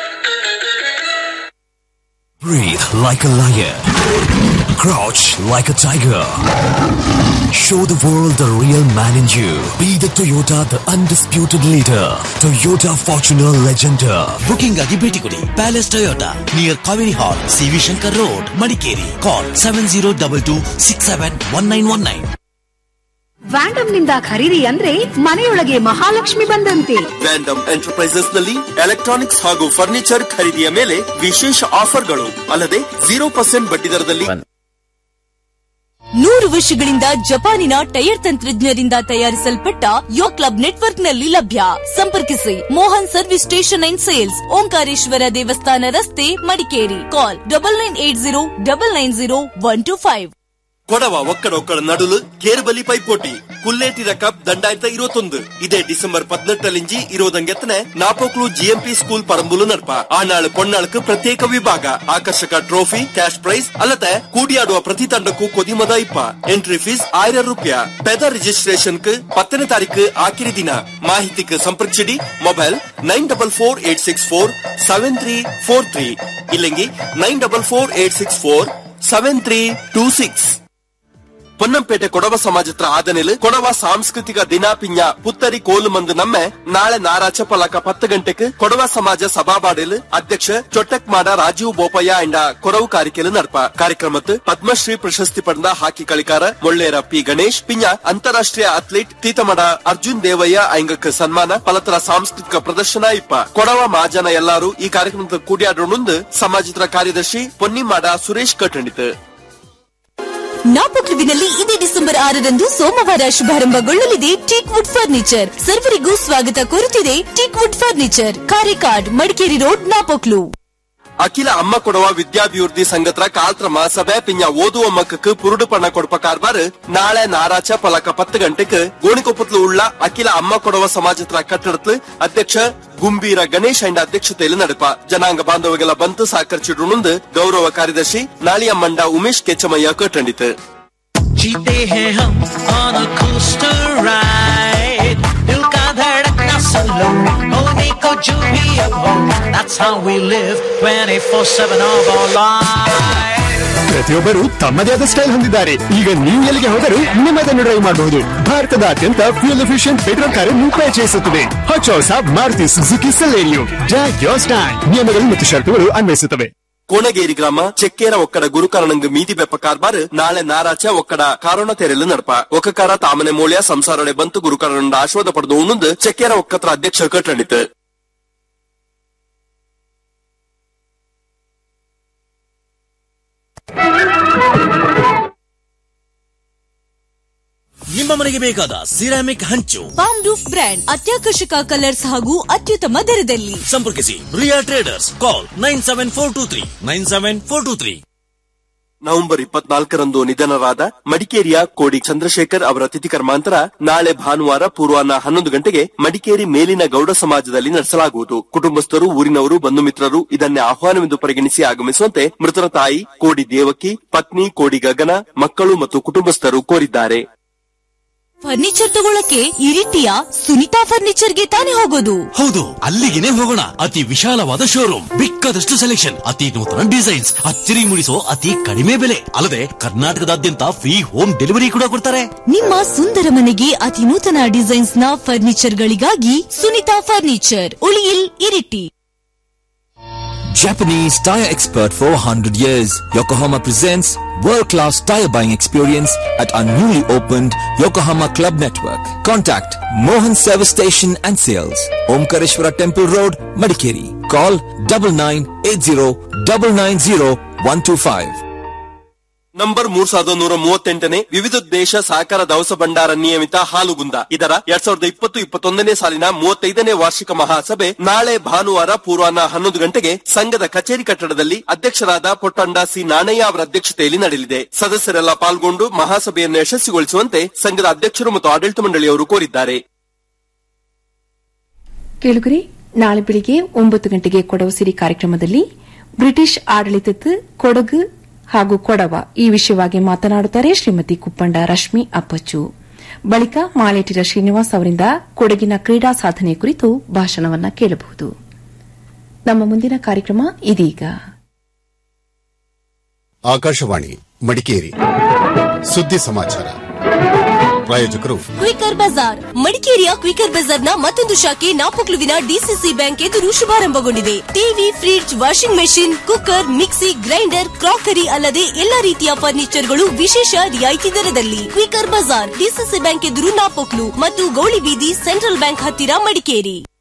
Breathe like a lion. Crouch like a tiger. Show the world the real man in you. Be the Toyota, the undisputed leader. Toyota Fortuner Legender. Booking ಆಗಿ ಭೇಟಿ ಕೊಡಿ palace Toyota near Kaveri hall C V Shankar road Madikeri call seven zero double two six seven one nine one nine Vyandam ನಿಂದ ಖರೀದಿ ಅಂದ್ರೆ ಮನೆಯೊಳಗೆ ಮಹಾಲಕ್ಷ್ಮಿ ಬಂದಂತೆ Vyandam enterprises ನಲ್ಲಿ electronics ಹಾಗೂ ಫರ್ನಿಚರ್ ಖರೀದಿಯ ಮೇಲೆ ವಿಶೇಷ ಆಫರ್ಗಳು ಅಲ್ಲದೆ ಜೀರೋ ಪರ್ಸೆಂಟ್ ಬಡ್ಡಿ ದರದಲ್ಲಿ ನೂರು ವರ್ಷಗಳಿಂದ ಜಪಾನಿನ ಟೈರ್ ತಂತ್ರಜ್ಞರಿಂದ ತಯಾರಿಸಲ್ಪಟ್ಟ ಯೋ ಕ್ಲಬ್ ನೆಟ್ವರ್ಕ್ನಲ್ಲಿ ಲಭ್ಯ ಸಂಪರ್ಕಿಸಿ Mohan service station and sales Omkareshwara ದೇವಸ್ಥಾನ ರಸ್ತೆ Madikeri call double nine eight zero double nine zero one two five Kodava ಒಕ್ಕಡೊಕ್ಕಡ ನಡುಲು ಕೇರ್ಬಲಿ ಪೈಪೋಟಿ ಕುಲ್ಲೇಟಿರ ಕಪ್ ದಂಡಾಯಿರತ ഇരുപത്തൊന്ന് ഇതേ ഡിസംബർ പതിനെട്ടിലിഞ്ചി ഇരുപതങ്കത്തിന് Napoklu G M P school പറമ്പുಲು ನಡ್ಪ ಆನಾಳು ಪೊನ್ನಾൾക്ക് ಪ್ರತ್ಯೇಕ ವಿಭಾಗ ಆಕರ್ಷಕ ಟ್ರೋಫಿ ಕ್ಯಾಶ್ ಪ್ರೈಸ್ ಅಲ್ಲದೆ ಕೂಡಿಯಾಡುವ ಪ್ರತಿ ತಂಡಕ್ಕೂ ಕೊದಿಮದ ಇಪ್ಪ ಎಂಟ್ರಿ ಫೀಸ್ ಆയിരം ರೂಪಾಯಿ ಪೆದ ರಿಜಿಸ್ಟ್ರೇಷನ್ക്ക് ಪತ್ತನೇ ತಾರೀಕು ಆಕಿರಿ ದಿನ ಮಾಹಿತಿക്ക് ಸಂಪರ್ಕಿಸಿಡಿ mobile nine double four eight six four seven three four three ಇല്ലെങ്കിൽ nine double four eight six four seven three two six Ponnampete Kodava ಸಮಾಜತ್ರ ಆದನೆಲ್ ಕೊಡವ ಸಾಂಸ್ಕೃತಿಕ ದಿನ ಪಿಂಜ ಪುತ್ತರಿ ಕೋಲು ಮಂದು ನಮ್ಮೆ ನಾಳೆ ನಾರಾಚ ಪಲಕ ಪತ್ತು ಗಂಟೆಗೆ ಕೊಡವ ಸಮಾಜ ಸಭಾಬಾಡೆಲ್ ಅಧ್ಯಕ್ಷ ಚೊಟ್ಟಕ್ ಮಾಡ ರಾಜೀವ್ ಬೋಪಯ್ಯ ಎಂಡ ಕೊಡವು ಕಾರಿಕೆಲು ನಡ್ಪ ಕಾರ್ಯಕ್ರಮತ್ ಪದ್ಮಶ್ರೀ ಪ್ರಶಸ್ತಿ ಪಡೆದ ಹಾಕಿ ಕಳಿಕಾರ ಮೊಳ್ಳೇರ ಪಿ ಗಣೇಶ್ ಪಿಂಜ ಅಂತಾರಾಷ್ಟ್ರೀಯ ಅಥ್ಲೀಟ್ ತೀತಮಡ ಅರ್ಜುನ್ ದೇವಯ್ಯ ಐಂಗಕ್ ಸನ್ಮಾನ ಪಲತರ ಸಾಂಸ್ಕೃತಿಕ ಪ್ರದರ್ಶನ ಇಪ್ಪ ಕೊಡವ ಮಾಜನ ಎಲ್ಲಾರು ಈ ಕಾರ್ಯಕ್ರಮದ ಕೂಡಿಯಾಡೋಣಂದು ಸಮಾಜದ ಕಾರ್ಯದರ್ಶಿ ಪೊನ್ನಿಮಾಡ ಸುರೇಶ್ ಕಟ್ಟಣಿತು ನಾಪಕ್ಲುವಿನಲ್ಲಿ ಇದೇ ಡಿಸೆಂಬರ್ ಆರರಂದು ಸೋಮವಾರ ಶುಭಾರಂಭಗೊಳ್ಳಲಿದೆ ಟೀಕ್ ವುಡ್ ಫರ್ನಿಚರ್ ಸರ್ವರಿಗೂ ಸ್ವಾಗತ ಕೋರುತ್ತಿದೆ teak wood furniture Karikad Madikeri road Napoklu ಅಖಿಲ ಅಮ್ಮ ಕೊಡುವ ವಿದ್ಯಾಭಿವೃದ್ಧಿ ಸಂಘತ್ರ ಕಾಲ್ತ್ರ ಮಹಾಸಭೆ ಪಿಂಜ ಓದುವ ಮಕ್ಕಕ್ಕೆ ಪುರುಡು ಪಣ ಕೊಡ್ಪ ಕಾರ್ಬಾರ್ ನಾಳೆ ನಾರಾಚ ಪಲಕ ಪತ್ತು ಗಂಟೆಗೆ ಗೋಣಿಕೊಪ್ಪತ್ಲು ಉಳ್ಳ ಅಖಿಲ ಅಮ್ಮ ಕೊಡುವ ಸಮಾಜತ್ರ ಕಟ್ಟಡತ್ಲು ಅಧ್ಯಕ್ಷ ಗುಂಬೀರ ಗಣೇಶ್ ಅಂಡ್ ಅಧ್ಯಕ್ಷತೆಯಲ್ಲಿ ನಡಪ ಜನಾಂಗ ಬಾಂಧವಗೆಲ್ಲ ಬಂತು ಸಹಕರಿಸಿಡುಂದು ಗೌರವ ಕಾರ್ಯದರ್ಶಿ ನಾಳಿಯ ಮಂಡ ಉಮೇಶ್ ಕೆಚ್ಚಮಯ್ಯ ಕಟ್ಟಂಡಿತು जीते हैं हम on a coaster ride दिल का धड़कना सुनो होने को जो भी अब हो that's how we live 24/7 of our lives ಪ್ರತಿಯೊಬ್ಬರು ತಮ್ಮದೇ ಆದ ಸ್ಟೈಲ್ ಹೊಂದಿದ್ದಾರೆ ಈಗ ನೀವು ಎಲ್ಲಿಗೆ ಹೋದರೂ ನಿಮ್ಮದನ್ನು ಡ್ರೈವ್ ಮಾಡಬಹುದು ಭಾರತದ ಅತ್ಯಂತ ಫ್ಯೂಲ್ ಎಫಿಷಿಯಂಟ್ ಪೆಟ್ರೋಲ್ ಕಾರನ್ನು ಪರಿಚಯಿಸುತ್ತದೆ ಹೊಚ್ಚ ಹೊಸ Maruti Suzuki Celerio jack your style ನಿಯಮಗಳು ಮತ್ತು ಷರತ್ತುಗಳು ಅನ್ವಯಿಸುತ್ತವೆ ಕೋಣಗೇರಿ ಗ್ರಾಮ ಚೆಕ್ಕೇರ ಒಕ್ಕಡ ಗುರುಕಾರಣಂಗ್ ಮೀದಿ ಬೆಪ್ಪ ಕಾರ್ಬಾರ್ ನಾಳೆ ನಾರಾಚ ಒಕ್ಕಡ ಕಾರಣ ತೆರೆಲು ನಡಪ ಒಕ್ಕಕಾರ ತಾಮನೆ ಮೂಳ್ಯ ಸಂಸಾರಡೆ ಬಂತು ಗುರುಕಾರಣ ಆಶ್ವಾದ ಪಡೆದು ಉಣ್ಣುಂದು ಚೆಕ್ಕೇರ ಒಕ್ಕತ್ರ ಅಧ್ಯಕ್ಷ ಕಟ್ಟಣಿತು ನಿಮ್ಮ ಮನೆಗೆ ಬೇಕಾದ ಸಿರಾಮಿಕ್ ಹಂಚು ಪಾಮ್ ರೂಫ್ ಬ್ರ್ಯಾಂಡ್ ಅತ್ಯಾಕರ್ಷಕ ಕಲರ್ಸ್ ಹಾಗೂ ಅತ್ಯುತ್ತಮ ದರದಲ್ಲಿ ಸಂಪರ್ಕಿಸಿ Riya traders call nine seven four two three nine seven four two three November ಇಪ್ಪತ್ನಾಲ್ಕರಂದು ನಿಧನರಾದ ಮಡಿಕೇರಿಯ ಕೋಡಿ ಚಂದ್ರಶೇಖರ್ ಅವರ ತಿಥಿ ಕರ್ಮಾಂತರ ನಾಳೆ ಭಾನುವಾರ ಪೂರ್ವಾಹ್ನ ಹನ್ನೊಂದು ಗಂಟೆಗೆ ಮಡಿಕೇರಿ ಮೇಲಿನ ಗೌಡ ಸಮಾಜದಲ್ಲಿ ನಡೆಸಲಾಗುವುದು ಕುಟುಂಬಸ್ಥರು ಊರಿನವರು ಬಂಧು ಮಿತ್ರರು ಇದನ್ನೇ ಆಹ್ವಾನವೆಂದು ಪರಿಗಣಿಸಿ ಆಗಮಿಸುವಂತೆ ಮೃತರ ತಾಯಿ ಕೋಡಿ ದೇವಕಿ ಪತ್ನಿ ಕೋಡಿ ಗಗನ ಮಕ್ಕಳು ಮತ್ತು ಕುಟುಂಬಸ್ಥರು ಕೋರಿದ್ದಾರೆ ಫರ್ನಿಚರ್ ತಗೊಳ್ಳಕ್ಕೆ ಇರಿಟಿಯ ಸುನಿತಾ ಫರ್ನಿಚರ್ಗೆ ತಾನೇ ಹೋಗೋದು ಹೌದು ಅಲ್ಲಿಗೆನೆ ಹೋಗೋಣ ಅತಿ ವಿಶಾಲವಾದ ಶೋರೂಮ್ ಬೇಕಾದಷ್ಟು ಸೆಲೆಕ್ಷನ್ ಅತಿ ನೂತನ ಡಿಸೈನ್ಸ್ ಅಚ್ಚರಿ ಮೂಡಿಸೋ ಅತಿ ಕಡಿಮೆ ಬೆಲೆ ಅಲ್ಲದೆ ಕರ್ನಾಟಕದಾದ್ಯಂತ ಫ್ರೀ ಹೋಮ್ ಡೆಲಿವರಿ ಕೂಡ ಕೊಡ್ತಾರೆ ನಿಮ್ಮ ಸುಂದರ ಮನೆಗೆ ಅತಿ ನೂತನ ಡಿಸೈನ್ಸ್ ನ ಫರ್ನಿಚರ್ ಗಳಿಗಾಗಿ Sunita furniture Uliyil Iritty Japanese tire expert for 100 years, Yokohama presents world-class tire buying experience at our newly opened Yokohama Club Network. Contact Mohan Service Station and Sales, Omkareshwara Temple Road, Madikeri. Call 9980 number ಮೂರ್ ಸಾವಿರದ ನೂರ ಮೂವತ್ತೆಂಟನೇ ವಿವಿಧ ದೇಶ ಸಹಕಾರ ದವಸ ಭಂಡಾರ ನಿಯಮಿತ ಹಾಲುಗುಂದ ಇದರ ಎರಡ್ ಸಾವಿರದ ಇಪ್ಪತ್ತು ಇಪ್ಪತ್ತೊಂದನೇ ಸಾಲಿನ ಮೂವತ್ತೈದನೇ ವಾರ್ಷಿಕ ಮಹಾಸಭೆ ನಾಳೆ ಭಾನುವಾರ ಪೂರ್ವಾಹ್ನ ಹನ್ನೊಂದು ಗಂಟೆಗೆ ಸಂಘದ ಕಚೇರಿ ಕಟ್ಟಡದಲ್ಲಿ ಅಧ್ಯಕ್ಷರಾದ ಪೊಟ್ಟಂಡ ಸಿ ನಾಣಯ್ಯ ಅವರ ಅಧ್ಯಕ್ಷತೆಯಲ್ಲಿ ನಡೆಯಲಿದೆ ಸದಸ್ಯರೆಲ್ಲ ಪಾಲ್ಗೊಂಡು ಮಹಾಸಭೆಯನ್ನು ಯಶಸ್ವಿಗೊಳಿಸುವಂತೆ ಸಂಘದ ಅಧ್ಯಕ್ಷರು ಮತ್ತು ಆಡಳಿತ ಮಂಡಳಿಯವರು ಕೋರಿದ್ದಾರೆ ಕೇಳುಗರೆ ನಾಳೆ ಬೆಳಿಗ್ಗೆ ಒಂಬತ್ತು ಗಂಟೆಗೆ ಕೊಡವ ಸಿರಿ ಕಾರ್ಯಕ್ರಮದಲ್ಲಿ ಬ್ರಿಟಿಷ್ ಆಡಳಿತದ ಕೊಡಗು ಹಾಗೂ ಕೊಡವ ಈ ವಿಷಯವಾಗಿ ಮಾತನಾಡುತ್ತಾರೆ ಶ್ರೀಮತಿ ಕುಪ್ಪಂಡ ರಶ್ಮಿ ಅಪ್ಪಚ್ಚು ಬಳಿಕ ಮಾಲೇಟಿರ ಶ್ರೀನಿವಾಸ್ ಅವರಿಂದ ಕೊಡಗಿನ ಕ್ರೀಡಾ ಸಾಧನೆ ಕುರಿತು ಭಾಷಣವನ್ನ ಕೇಳಬಹುದು ನಮ್ಮ ಮುಂದಿನ ಕಾರ್ಯಕ್ರಮ ಇದೀಗ ಆಕಾಶವಾಣಿ ಮಡಿಕೇರಿ ಸುದ್ದಿ ಸಮಾಚಾರ ಪ್ರಾಯೋಜಕರು ಕ್ವಿಕರ್ ಬಜಾರ್ ಮಡಿಕೇರಿಯ ಕ್ವಿಕರ್ ಬಜಾರ್ನ ಮತ್ತೊಂದು ಶಾಖೆ ನಾಪಕ್ಲುವಿನ ಡಿಸಿಸಿ ಬ್ಯಾಂಕ್ ಎದುರು ಶುಭಾರಂಭಗೊಂಡಿದೆ TV fridge washing machine cooker mixie grinder crockery ಅಲ್ಲದೆ ಎಲ್ಲಾ ರೀತಿಯ ಫರ್ನಿಚರ್ಗಳು ವಿಶೇಷ ರಿಯಾಯಿತಿ ದರದಲ್ಲಿ ಕ್ವಿಕರ್ ಬಜಾರ್ ಡಿಸಿಸಿ ಬ್ಯಾಂಕ್ ಎದುರು ನಾಪಕ್ಲು ಮತ್ತು ಗೌಳಿಬೀದಿ ಸೆಂಟ್ರಲ್ ಬ್ಯಾಂಕ್ ಹತ್ತಿರ ಮಡಿಕೇರಿ